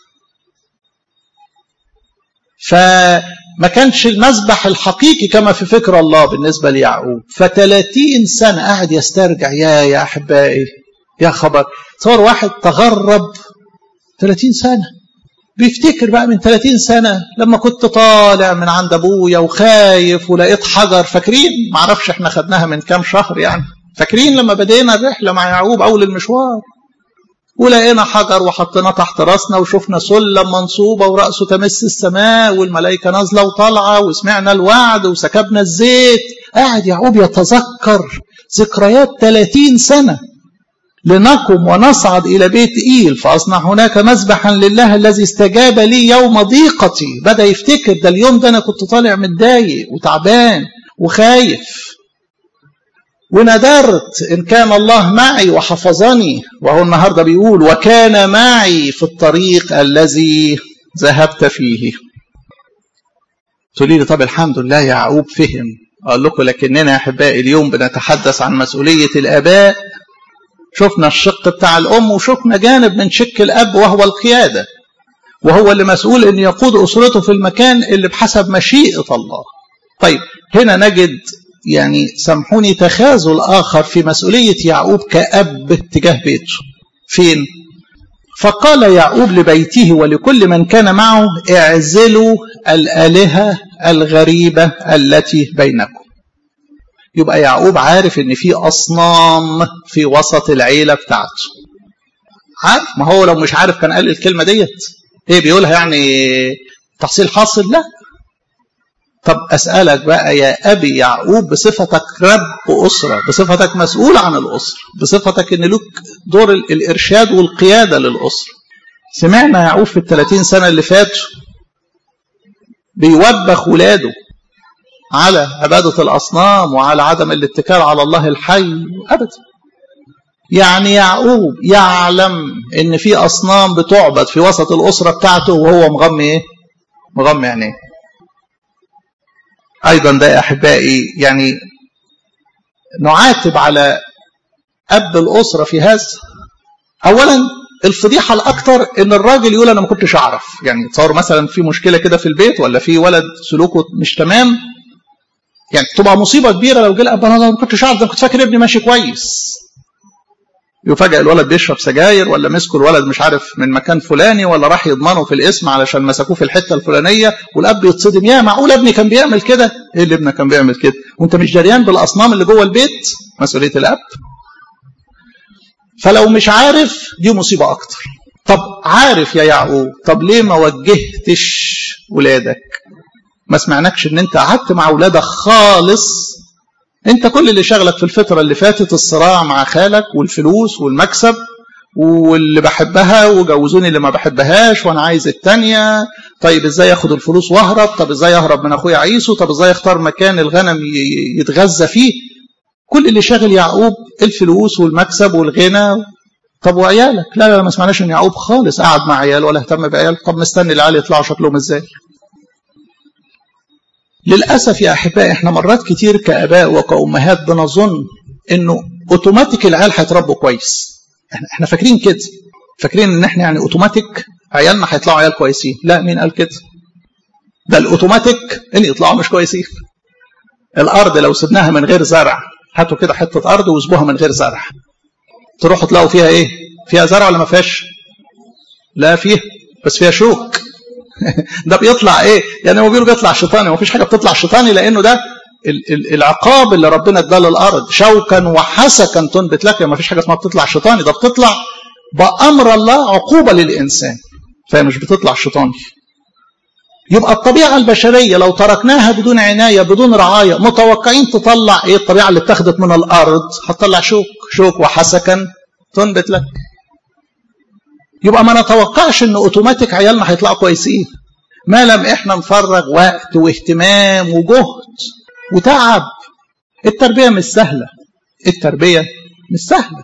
S1: فما كانش المذبح الحقيقي كما في فكر الله بالنسبة ليعقوب ف30 سنة قاعد يسترجع يا يا أحبائي يا خبر صار واحد تغرب 30 سنة بيفتكر بقى من 30 سنة لما كنت طالع من عند أبويا وخايف ولقيت حجر فاكرين معرفش احنا خدناها من كام شهر يعني فاكرين لما بدينا الرحلة مع يعقوب أول المشوار ولقينا حجر وحطيناه تحت راسنا وشفنا سلم منصوبة ورأسه تمس السماء والملائكة نازلة وطالعة وسمعنا الوعد وسكبنا الزيت قاعد يعقوب يتذكر ذكريات 30 سنة لنقم ونصعد إلى بيت إيل فأصنع هناك مذبحا لله الذي استجاب لي يوم ضيقتي بدأ يفتكر ده اليوم ده أنا كنت طالع متضايق وتعبان وخايف وندرت إن كان الله معي وحفظني وهو النهاردة بيقول وكان معي في الطريق الذي ذهبت فيه تقولي لي طب الحمد لله يعقوب فهم أقول لكم لكننا يا أحبائي اليوم بنتحدث عن مسؤولية الآباء شفنا الشق بتاع الأم وشفنا جانب من شق الأب وهو القيادة وهو اللي مسؤول أن يقود أسرته في المكان اللي بحسب مشيئة الله طيب هنا نجد يعني سامحوني تخاذل آخر في مسؤولية يعقوب كأب تجاه بيته فين؟ فقال يعقوب لبيته ولكل من كان معه اعزلوا الآلهة الغريبة التي بينكم يبقى يعقوب عارف ان في اصنام في وسط العيله بتاعته عارف ما هو لو مش عارف كان قال الكلمه ديت ايه بيقولها يعني تحصيل حاصل لا طب اسالك بقى يا ابي يعقوب بصفتك رب اسره بصفتك مسؤول عن الاسره بصفتك ان لك دور الارشاد والقياده للاسره سمعنا يعقوب في ال 30 سنه اللي فاتوا بيوبخ ولاده على عبادة الأصنام وعلى عدم الاتكال على الله الحي أبدا يعني يعقوب يعلم ان في أصنام بتعبد في وسط الأسرة بتاعته وهو مغمي إيه؟ مغمي عينيه أيضا ده يا أحبائي يعني نعاتب على أب الأسرة في هذا أولا الفضيحة الأكثر إن الراجل يقول أنا ما كنتش أعرف يعني تصور مثلا في مشكلة كده في البيت ولا في ولد سلوكه مش تمام يعني تبقى مصيبه كبيره لو جه الاب انا ما كنتش عارف ده كنت فاكر ابني ماشي كويس يفاجئ الولد بيشرب سجاير ولا مسكوا الولد مش عارف من مكان فلاني ولا راح يضمنه في الاسم علشان مسكوه في الحته الفلانيه والاب يتصدم يا معقول ابني كان بيعمل كده ايه اللي ابنك كان بيعمل كده وانت مش دريان بالاصنام اللي جوه البيت مسؤوليه الاب فلو مش عارف دي مصيبه اكتر طب عارف يا يعقوب طب ليه ما وجهتش ولادك ما سمعناكش ان انت قعدت مع اولادك خالص انت كل اللي شغلك في الفترة اللي فاتت الصراع مع خالك والفلوس والمكسب واللي بحبها وجوزوني اللي ما بحبهاش وانا عايز التانية طيب ازاي اخد الفلوس واهرب طب ازاي اهرب من اخويا عيسو طب ازاي اختار مكان الغنم يتغذى فيه كل اللي شاغل يعقوب الفلوس والمكسب والغنى طب وعيالك لا لا ما سمعناش ان يعقوب خالص قعد مع عيال ولا اهتم بعيال طب مستني العيال يطلعوا شكلهم ازاي للأسف يا أحبائي إحنا مرات كتير كآباء وكأمهات بنظن إنه أوتوماتيك العيال هيتربوا كويس إحنا, إحنا فاكرين كده فاكرين إن إحنا يعني أوتوماتيك عيالنا هيطلعوا عيال كويسين لا مين قال كده ده الأوتوماتيك إن يطلعوا مش كويسين الأرض لو سبناها من غير زرع هاتوا كده حتة أرض واسبوها من غير زرع تروحوا تلاقوا فيها إيه فيها زرع ولا ما فيهاش لا فيها بس فيها شوك ده بيطلع ايه يعني هو بيقولوا بيطلع شيطاني ما فيش حاجه بتطلع شيطاني لانه ده العقاب اللي ربنا اداه للارض شوكا وحسكا تنبت لك ما فيش حاجه اسمها بتطلع شيطاني ده بتطلع بامر الله عقوبه للانسان فهي مش بتطلع شيطاني يبقى الطبيعه البشريه لو تركناها بدون عنايه بدون رعايه متوقعين تطلع ايه الطبيعه اللي اتخذت من الارض هتطلع شوك شوك وحسكا تنبت لك يبقى ما نتوقعش ان اوتوماتيك عيالنا هيطلعوا كويسين ما لم احنا نفرغ وقت واهتمام وجهد وتعب التربيه مش سهله التربيه مش سهله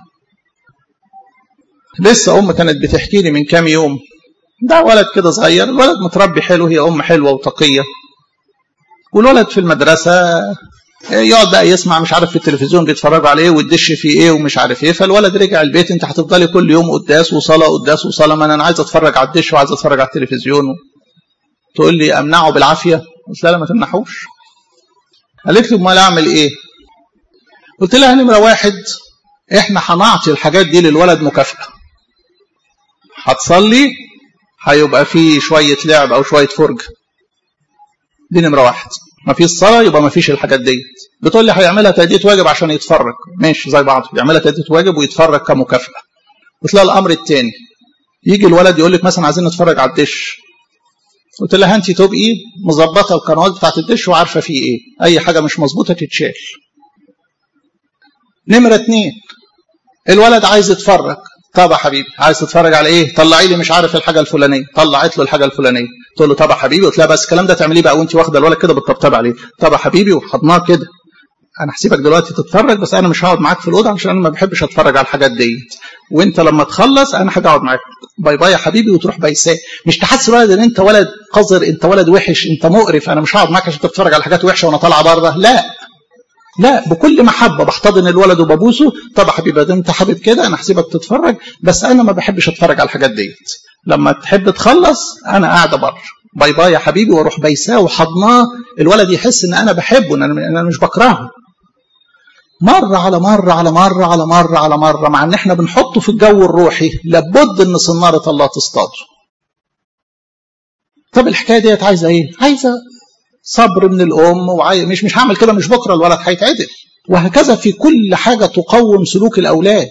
S1: لسه ام كانت بتحكي لي من كام يوم ده ولد كده صغير الولد متربي حلو هي ام حلوه وتقيه والولد في المدرسه يقعد بقى يسمع مش عارف في التلفزيون بيتفرجوا عليه والدش فيه ايه ومش عارف ايه فالولد رجع البيت انت هتفضلي كل يوم قداس وصلاه قداس وصلاه ما انا عايز اتفرج على الدش وعايز اتفرج على التلفزيون تقول لي امنعه بالعافيه قلت لها لا ما تمنحوش قالت لي امال اعمل ايه قلت لها نمره واحد احنا هنعطي الحاجات دي للولد مكافاه هتصلي هيبقى في شويه لعب او شويه فرجه دي نمره واحد ما فيش صلاه يبقى ما فيش الحاجات ديت بتقول لي هيعملها تأدية واجب عشان يتفرج ماشي زي بعض يعملها تأدية واجب ويتفرج كمكافأة وتلاقي الأمر الثاني يجي الولد يقول لك مثلا عايزين نتفرج على الدش قلت لها انت تبقي مظبطه القنوات بتاعت الدش وعارفه فيه ايه اي حاجه مش مظبوطه تتشال نمره اتنين الولد عايز يتفرج طب يا حبيبي عايز تتفرج على ايه طلعي لي مش عارف الحاجه الفلانيه طلعت له الحاجه الفلانيه تقول له طب يا حبيبي قلت لها بس الكلام ده تعمليه بقى وانت واخده الولد كده بالطبطب عليه طب يا حبيبي وحضناه كده انا هسيبك دلوقتي تتفرج بس انا مش هقعد معاك في الاوضه عشان انا ما بحبش اتفرج على الحاجات ديت وانت لما تخلص انا هاجي اقعد معاك باي باي يا حبيبي وتروح بايساه مش تحس الولد ان انت ولد قذر انت ولد وحش انت مقرف انا مش هقعد معاك عشان تتفرج على حاجات وحشه وانا طالعه بره لا لا بكل محبه بحتضن الولد وببوسه طب يا حبيبي ده انت حابب كده انا هسيبك تتفرج بس انا ما بحبش اتفرج على الحاجات ديت لما تحب تخلص انا قاعده بره باي باي يا حبيبي واروح بايساه وحضناه الولد يحس ان انا بحبه ان انا مش بكرهه مرة على مرة على مرة على مرة على مرة مع ان احنا بنحطه في الجو الروحي لابد ان صنارة الله تصطاده طب الحكاية ديت عايزة ايه عايزة صبر من الام وعايز مش مش هعمل كده مش بكرة الولد هيتعدل وهكذا في كل حاجة تقوم سلوك الاولاد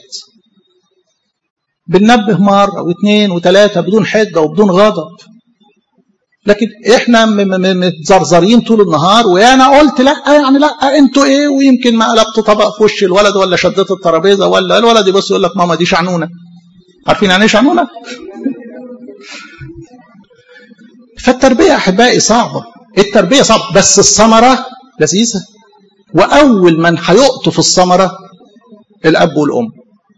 S1: بننبه مرة واثنين وثلاثة بدون حدة وبدون غضب لكن احنا متزرزرين طول النهار وانا قلت لا يعني لا انتوا ايه ويمكن ما قلبت طبق في وش الولد ولا شديت الترابيزه ولا الولد يبص يقول لك ماما دي شعنونه عارفين يعني ايه شعنونه؟ فالتربيه احبائي صعبه التربيه صعبه بس الثمره لذيذه واول من هيقطف الثمره الاب والام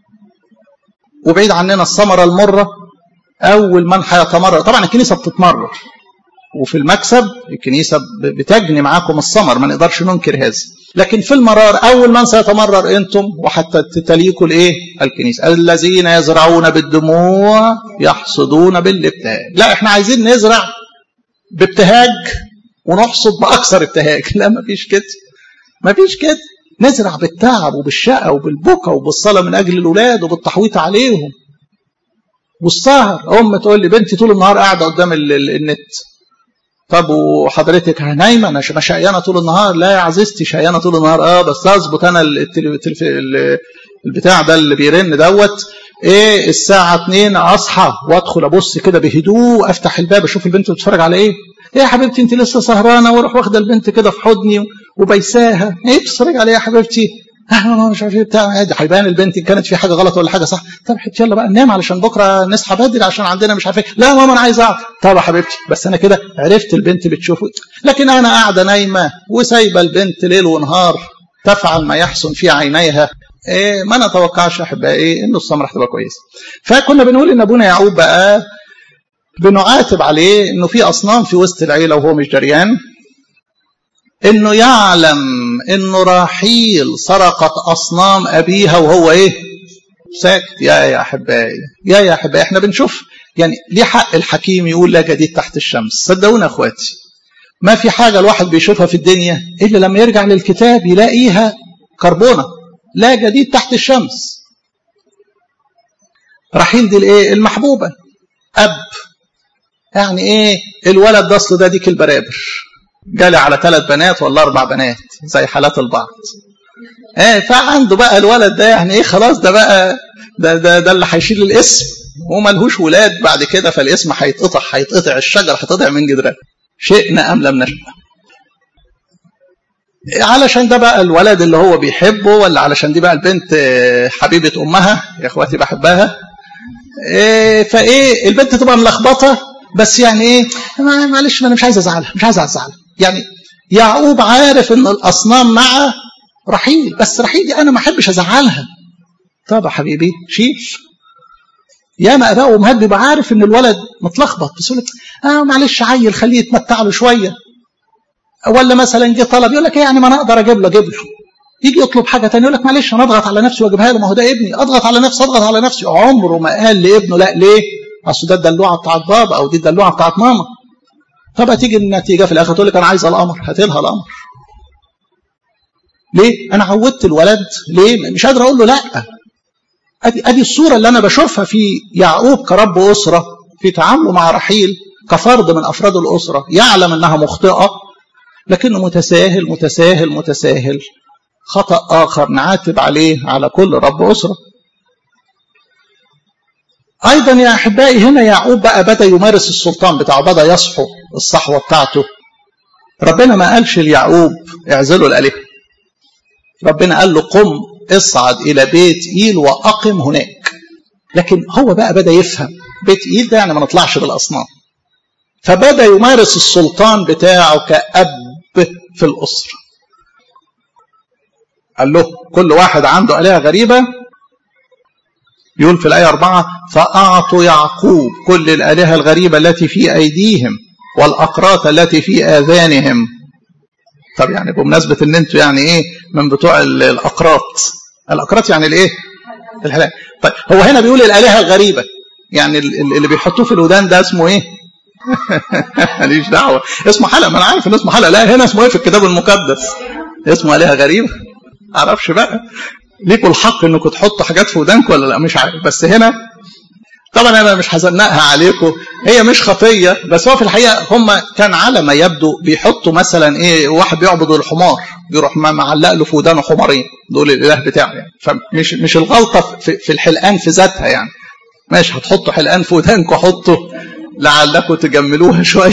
S1: وبعيد عننا الثمره المره اول من هيتمرر طبعا الكنيسه بتتمرر وفي المكسب الكنيسه بتجني معاكم الثمر ما نقدرش ننكر هذا لكن في المرار اول من سيتمرر انتم وحتى تليكوا الايه الكنيسه الذين يزرعون بالدموع يحصدون بالابتهاج لا احنا عايزين نزرع بابتهاج ونحصد باكثر ابتهاج لا ما فيش كده ما فيش كده نزرع بالتعب وبالشقى وبالبكا وبالصلاه من اجل الاولاد وبالتحويط عليهم والسهر ام تقول لي بنتي طول النهار قاعده قدام النت طب وحضرتك نايمه انا مش شقيانه طول النهار لا يا عزيزتي شقيانه طول النهار اه بس اظبط انا التلف... البتاع ده اللي بيرن دوت ايه الساعه 2 اصحى وادخل ابص كده بهدوء افتح الباب اشوف البنت بتتفرج على ايه ايه يا حبيبتي انت لسه سهرانه واروح واخده البنت كده في حضني وبيساها ايه بتتفرج على ايه يا حبيبتي اه مش عارف ايه بتاع عادي هيبان البنت ان كانت في حاجه غلط ولا حاجه صح طب حبيبتي يلا بقى ننام علشان بكره نصحى بدري عشان عندنا مش عارف ايه لا ماما انا عايز اقعد طب يا حبيبتي بس انا كده عرفت البنت بتشوفه لكن انا قاعده نايمه وسايبه البنت ليل ونهار تفعل ما يحسن في عينيها إيه ما نتوقعش احبائي إيه انه الثمره هتبقى كويسه فكنا بنقول ان ابونا يعقوب بقى بنعاتب عليه انه في اصنام في وسط العيله وهو مش دريان انه يعلم انه راحيل سرقت اصنام ابيها وهو ايه ساكت يا يا احبائي يا يا احبائي احنا بنشوف يعني ليه حق الحكيم يقول لا جديد تحت الشمس صدقونا اخواتي ما في حاجة الواحد بيشوفها في الدنيا إلا لما يرجع للكتاب يلاقيها كربونة لا جديد تحت الشمس رحيل دي الايه المحبوبة أب يعني ايه الولد ده اصل ده ديك البرابر جالي على ثلاث بنات ولا اربع بنات زي حالات البعض ايه فعنده بقى الولد ده يعني ايه خلاص ده بقى ده ده, ده اللي هيشيل الاسم وملهوش ولاد بعد كده فالاسم هيتقطع هيتقطع الشجر هتقطع من جدران شئنا ام لم نشأ علشان ده بقى الولد اللي هو بيحبه ولا علشان دي بقى البنت حبيبة أمها يا إخواتي بحبها إيه فإيه البنت تبقى ملخبطة بس يعني إيه معلش أنا مش عايز أزعلها مش عايز أزعلها يعني يعقوب عارف إن الأصنام مع رحيل بس رحيل دي أنا ما أحبش أزعلها طب يا حبيبي شيل يا ما اباء وامهات بيبقى عارف ان الولد متلخبط بس يقول لك اه معلش عيل خليه يتمتع له شويه ولا مثلا جه طلب يقول لك ايه يعني ما انا اقدر اجيب له اجيب له يجي يطلب حاجه ثانيه يقول لك معلش انا اضغط على نفسي واجيبها له ما هو ده ابني اضغط على نفسي اضغط على نفسي عمره ما قال لابنه لا ليه؟ اصل ده الدلوعه بتاعت بابا او دي الدلوعه بتاعت ماما طب هتيجي النتيجه في الاخر تقول لك انا عايز الامر هات لها الامر ليه؟ انا عودت الولد ليه؟ مش قادر اقول له لا ادي ادي الصوره اللي انا بشوفها في يعقوب كرب اسره في تعامله مع رحيل كفرد من افراد الاسره يعلم انها مخطئه لكنه متساهل متساهل متساهل خطا اخر نعاتب عليه على كل رب اسره ايضا يا احبائي هنا يعقوب بقى بدا يمارس السلطان بتاعه بدا يصحو الصحوه بتاعته ربنا ما قالش ليعقوب اعزلوا الالهه ربنا قال له قم اصعد الى بيت ايل واقم هناك لكن هو بقى بدا يفهم بيت ايل ده يعني ما نطلعش بالاصنام فبدا يمارس السلطان بتاعه كاب في الاسره قال له كل واحد عنده الهه غريبه يقول في الايه أربعة فاعطوا يعقوب كل الالهه الغريبه التي في ايديهم والاقراط التي في اذانهم طب يعني بمناسبه ان انتوا يعني ايه من بتوع الاقراط الاقراط يعني الايه الحلال طيب هو هنا بيقول الالهه الغريبه يعني اللي بيحطوه في الودان ده اسمه ايه ماليش دعوه اسمه حلقه ما انا عارف ان اسمه حلقه لا هنا اسمه ايه في الكتاب المقدس اسمه الهه غريبه اعرفش بقى ليكوا الحق انكم تحطوا حاجات في ودانكم ولا لا مش عارف بس هنا طبعا انا مش هزنقها عليكم هي مش خطيه بس هو في الحقيقه هم كان على ما يبدو بيحطوا مثلا ايه واحد بيعبد الحمار يروح معلق له في ودانه حمارين دول الاله بتاعه يعني فمش مش الغلطه في, في الحلقان في ذاتها يعني ماشي هتحطوا حلقان في ودانكم حطوا لعلكم تجملوها شويه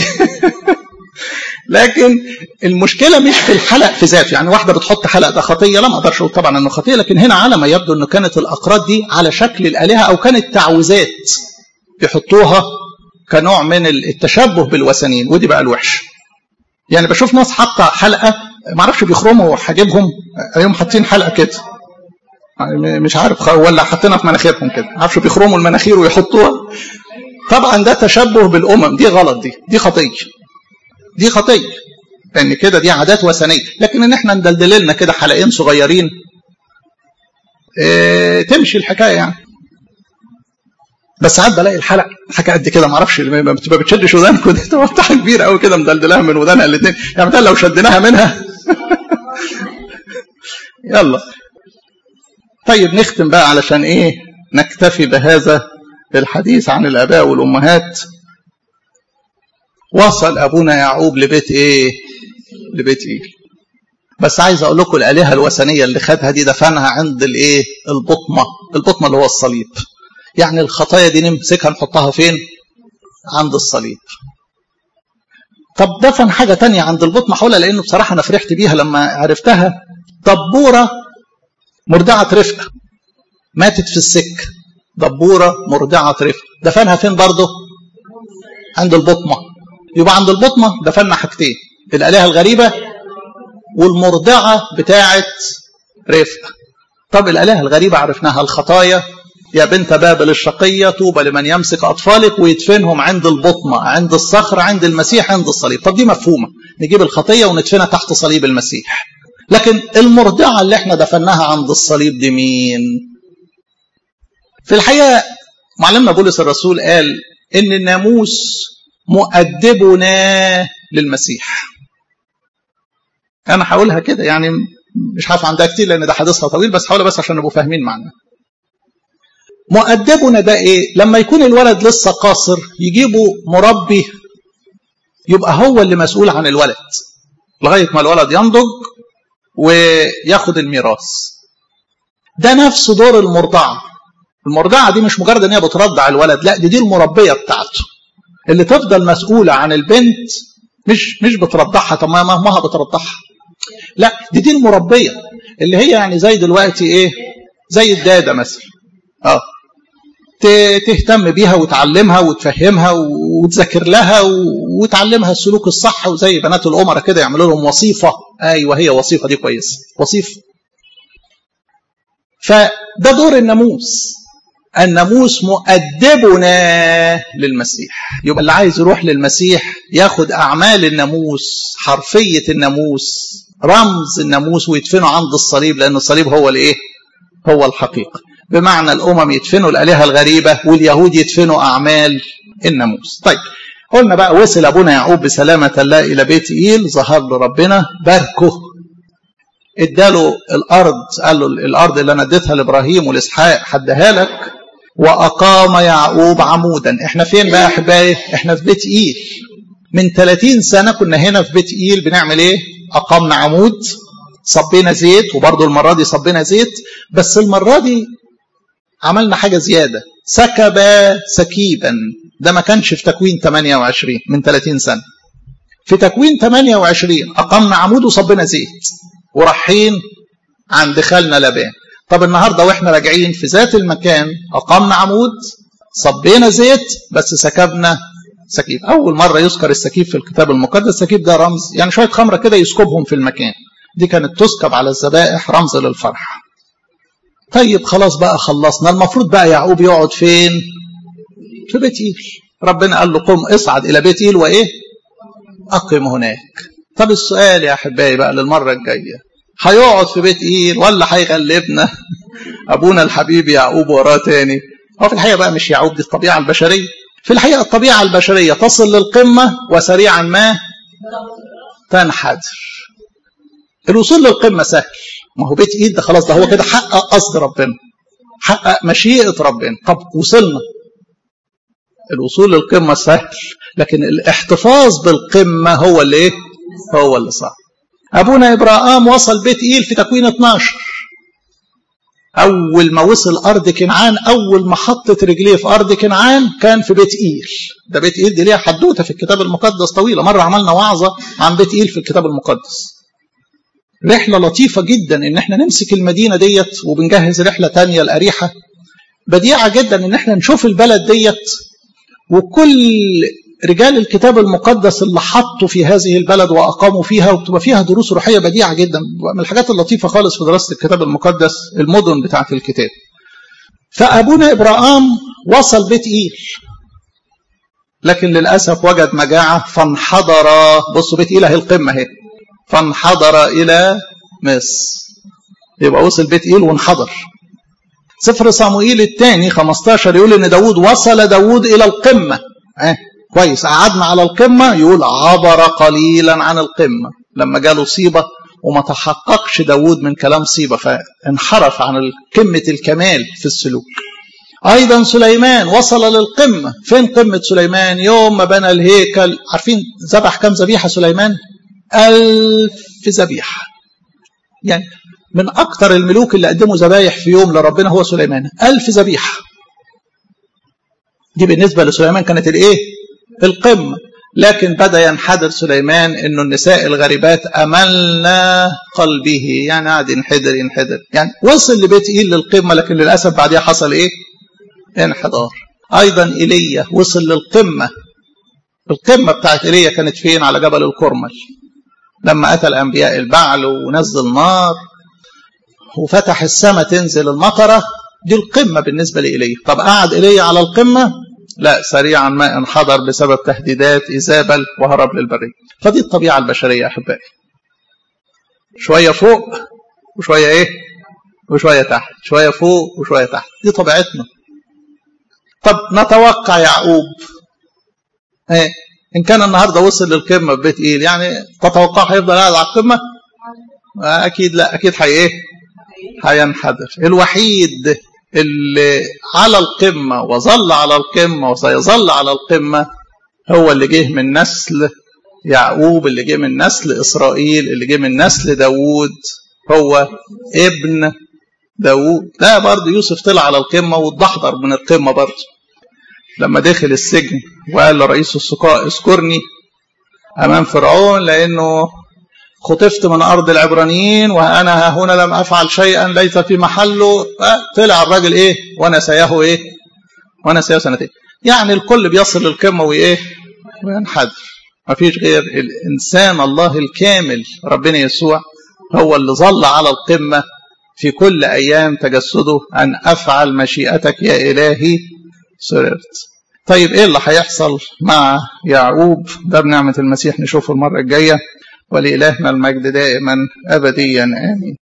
S1: لكن المشكلة مش في الحلق في ذاته يعني واحدة بتحط حلق ده خطية لا ما اقدرش اقول طبعا انه خطية لكن هنا على ما يبدو انه كانت الاقراط دي على شكل الالهة او كانت تعويذات يحطوها كنوع من التشبه بالوثنيين ودي بقى الوحش يعني بشوف ناس حاطة حلقة ما اعرفش بيخرموا حاجبهم يوم حاطين حلقة كده مش عارف ولا حاطينها في مناخيرهم كده ما اعرفش بيخرموا المناخير ويحطوها طبعا ده تشبه بالامم دي غلط دي دي خطيه دي خطيه لان كده دي عادات وثنيه لكن ان احنا ندلدل لنا كده حلقين صغيرين اه تمشي الحكايه يعني بس ساعات بلاقي الحلق حاجه قد كده ما اعرفش ما بتبقى بتشدش ودانكم دي تبقى بتاعه كبيره قوي كده مدلدلاها من ودانها الاثنين يعني مثلا لو شدناها منها يلا طيب نختم بقى علشان ايه نكتفي بهذا الحديث عن الاباء والامهات وصل ابونا يعقوب لبيت ايه لبيت ايه بس عايز اقول لكم الالهه الوثنيه اللي خدها دي دفنها عند الايه البطمه البطمه اللي هو الصليب يعني الخطايا دي نمسكها نحطها فين عند الصليب طب دفن حاجه تانية عند البطمه حولها لانه بصراحه انا فرحت بيها لما عرفتها دبوره مرضعه رفقه ماتت في السك دبوره مرضعه رفقه دفنها فين برضه عند البطمه يبقى عند البطمة دفنا حاجتين الآلهة الغريبة والمرضعة بتاعة رفقة طب الآلهة الغريبة عرفناها الخطايا يا بنت بابل الشقية طوبى لمن يمسك أطفالك ويدفنهم عند البطمة عند الصخر عند المسيح عند الصليب طب دي مفهومة نجيب الخطية وندفنها تحت صليب المسيح لكن المرضعة اللي احنا دفناها عند الصليب دي مين في الحقيقة معلمنا بولس الرسول قال ان الناموس مؤدبنا للمسيح انا هقولها كده يعني مش هقف عندها كتير لان ده حديثها طويل بس هقولها بس عشان نبقوا فاهمين معنى مؤدبنا ده ايه لما يكون الولد لسه قاصر يجيبوا مربي يبقى هو اللي مسؤول عن الولد لغايه ما الولد ينضج وياخد الميراث ده نفس دور المرضعه المرضعه دي مش مجرد ان هي بترضع الولد لا دي دي المربيه بتاعته اللي تفضل مسؤولة عن البنت مش مش بترضعها طب ما مهما بترضعها لا دي دي المربية اللي هي يعني زي دلوقتي ايه زي الدادة مثلا اه تهتم بيها وتعلمها وتفهمها وتذاكر لها وتعلمها السلوك الصح وزي بنات الأمراء كده يعملوا لهم وظيفة أيوة هي وظيفة دي كويسة وظيفة فده دور الناموس الناموس مؤدبنا للمسيح يبقى اللي عايز يروح للمسيح ياخد أعمال الناموس حرفية الناموس رمز الناموس ويدفنه عند الصليب لأن الصليب هو الإيه؟ هو الحقيقة بمعنى الأمم يدفنوا الآلهة الغريبة واليهود يدفنوا أعمال الناموس طيب قلنا بقى وصل أبونا يعقوب بسلامة الله إلى بيت إيل ظهر له ربنا باركه اداله الأرض قال له الأرض اللي أنا اديتها لإبراهيم والإسحاق حدها لك وأقام يعقوب عمودا احنا فين بقى أحبائي احنا في بيت إيل من 30 سنة كنا هنا في بيت إيل بنعمل ايه أقامنا عمود صبينا زيت وبرضه المرة دي صبينا زيت بس المرة دي عملنا حاجة زيادة سكب سكيبا ده ما كانش في تكوين 28 من 30 سنة في تكوين 28 أقمنا عمود وصبنا زيت ورايحين عند خالنا لبان طب النهارده واحنا راجعين في ذات المكان أقمنا عمود صبينا زيت بس سكبنا سكيب أول مرة يذكر السكيب في الكتاب المقدس السكيب ده رمز يعني شوية خمرة كده يسكبهم في المكان دي كانت تسكب على الذبائح رمز للفرح طيب خلاص بقى خلصنا المفروض بقى يعقوب يقعد فين في بيت إيل ربنا قال له قم اصعد إلى بيت إيل وإيه أقم هناك طب السؤال يا أحبائي بقى للمرة الجاية هيقعد في بيت إيل ولا هيغلبنا أبونا الحبيب يعقوب وراه تاني هو في الحقيقة بقى مش يعقوب دي الطبيعة البشرية في الحقيقة الطبيعة البشرية تصل للقمة وسريعا ما تنحدر الوصول للقمة سهل ما هو بيت إيد ده خلاص ده هو كده حقق قصد ربنا حقق مشيئة ربنا طب وصلنا الوصول للقمة سهل لكن الاحتفاظ بالقمة هو اللي ايه هو اللي صعب أبونا إبراهام وصل بيت إيل في تكوين 12 أول ما وصل أرض كنعان أول ما حطت رجليه في أرض كنعان كان في بيت إيل ده بيت إيل دي ليها حدوتة في الكتاب المقدس طويلة مرة عملنا وعظة عن بيت إيل في الكتاب المقدس رحلة لطيفة جدا إن احنا نمسك المدينة ديت وبنجهز رحلة تانية لأريحة بديعة جدا إن احنا نشوف البلد ديت وكل رجال الكتاب المقدس اللي حطوا في هذه البلد وأقاموا فيها وبتبقى فيها دروس روحية بديعة جدا من الحاجات اللطيفة خالص في دراسة الكتاب المقدس المدن بتاعة الكتاب فأبونا إبراهام وصل بيت إيل لكن للأسف وجد مجاعة فانحدر بصوا بيت إيل أهي القمة اهي فانحدر إلى مصر يبقى وصل بيت إيل وانحدر سفر صموئيل الثاني 15 يقول ان داود وصل داود الى القمه اه كويس قعدنا على القمه يقول عبر قليلا عن القمه لما جاله صيبه وما تحققش داود من كلام صيبه فانحرف عن قمه الكمال في السلوك ايضا سليمان وصل للقمه فين قمه سليمان يوم ما بنى الهيكل عارفين ذبح كم ذبيحه سليمان ألف ذبيحه يعني من أكثر الملوك اللي قدموا ذبايح في يوم لربنا هو سليمان ألف ذبيحة دي بالنسبة لسليمان كانت الإيه؟ القمة لكن بدأ ينحدر سليمان إنه النساء الغريبات أملنا قلبه يعني قاعد ينحدر ينحدر يعني وصل لبيت إيل للقمة لكن للأسف بعدها حصل إيه؟ انحدار أيضا إيليا وصل للقمة القمة بتاعت إيليا كانت فين على جبل الكرمل لما أتى الأنبياء البعل ونزل نار وفتح السماء تنزل المطرة دي القمة بالنسبة لإيليا طب قعد إيليا على القمة لا سريعا ما انحدر بسبب تهديدات إيزابل وهرب للبرية فدي الطبيعة البشرية يا أحبائي شوية فوق وشوية إيه وشوية تحت شوية فوق وشوية تحت دي طبيعتنا طب نتوقع يعقوب ايه ان كان النهارده وصل للقمه في بيت ايل يعني تتوقع هيفضل قاعد على القمه اكيد لا اكيد هي ايه هينحدر الوحيد اللي على القمه وظل على القمه وسيظل على القمه هو اللي جه من نسل يعقوب اللي جه من نسل اسرائيل اللي جه من نسل داوود هو ابن داوود لا برضه يوسف طلع على القمه واتدحضر من القمه برضه لما دخل السجن وقال لرئيس السقاء اذكرني امام فرعون لانه خطفت من ارض العبرانيين وانا ها هنا لم افعل شيئا ليس في محله طلع الراجل ايه وانا سياه ايه وانا سياه سنتين يعني الكل بيصل للقمه وايه وينحدر ما فيش غير الانسان الله الكامل ربنا يسوع هو اللي ظل على القمه في كل ايام تجسده ان افعل مشيئتك يا الهي سررت طيب ايه اللي هيحصل مع يعقوب ده بنعمة المسيح نشوفه المرة الجاية ولإلهنا المجد دائما أبديا آمين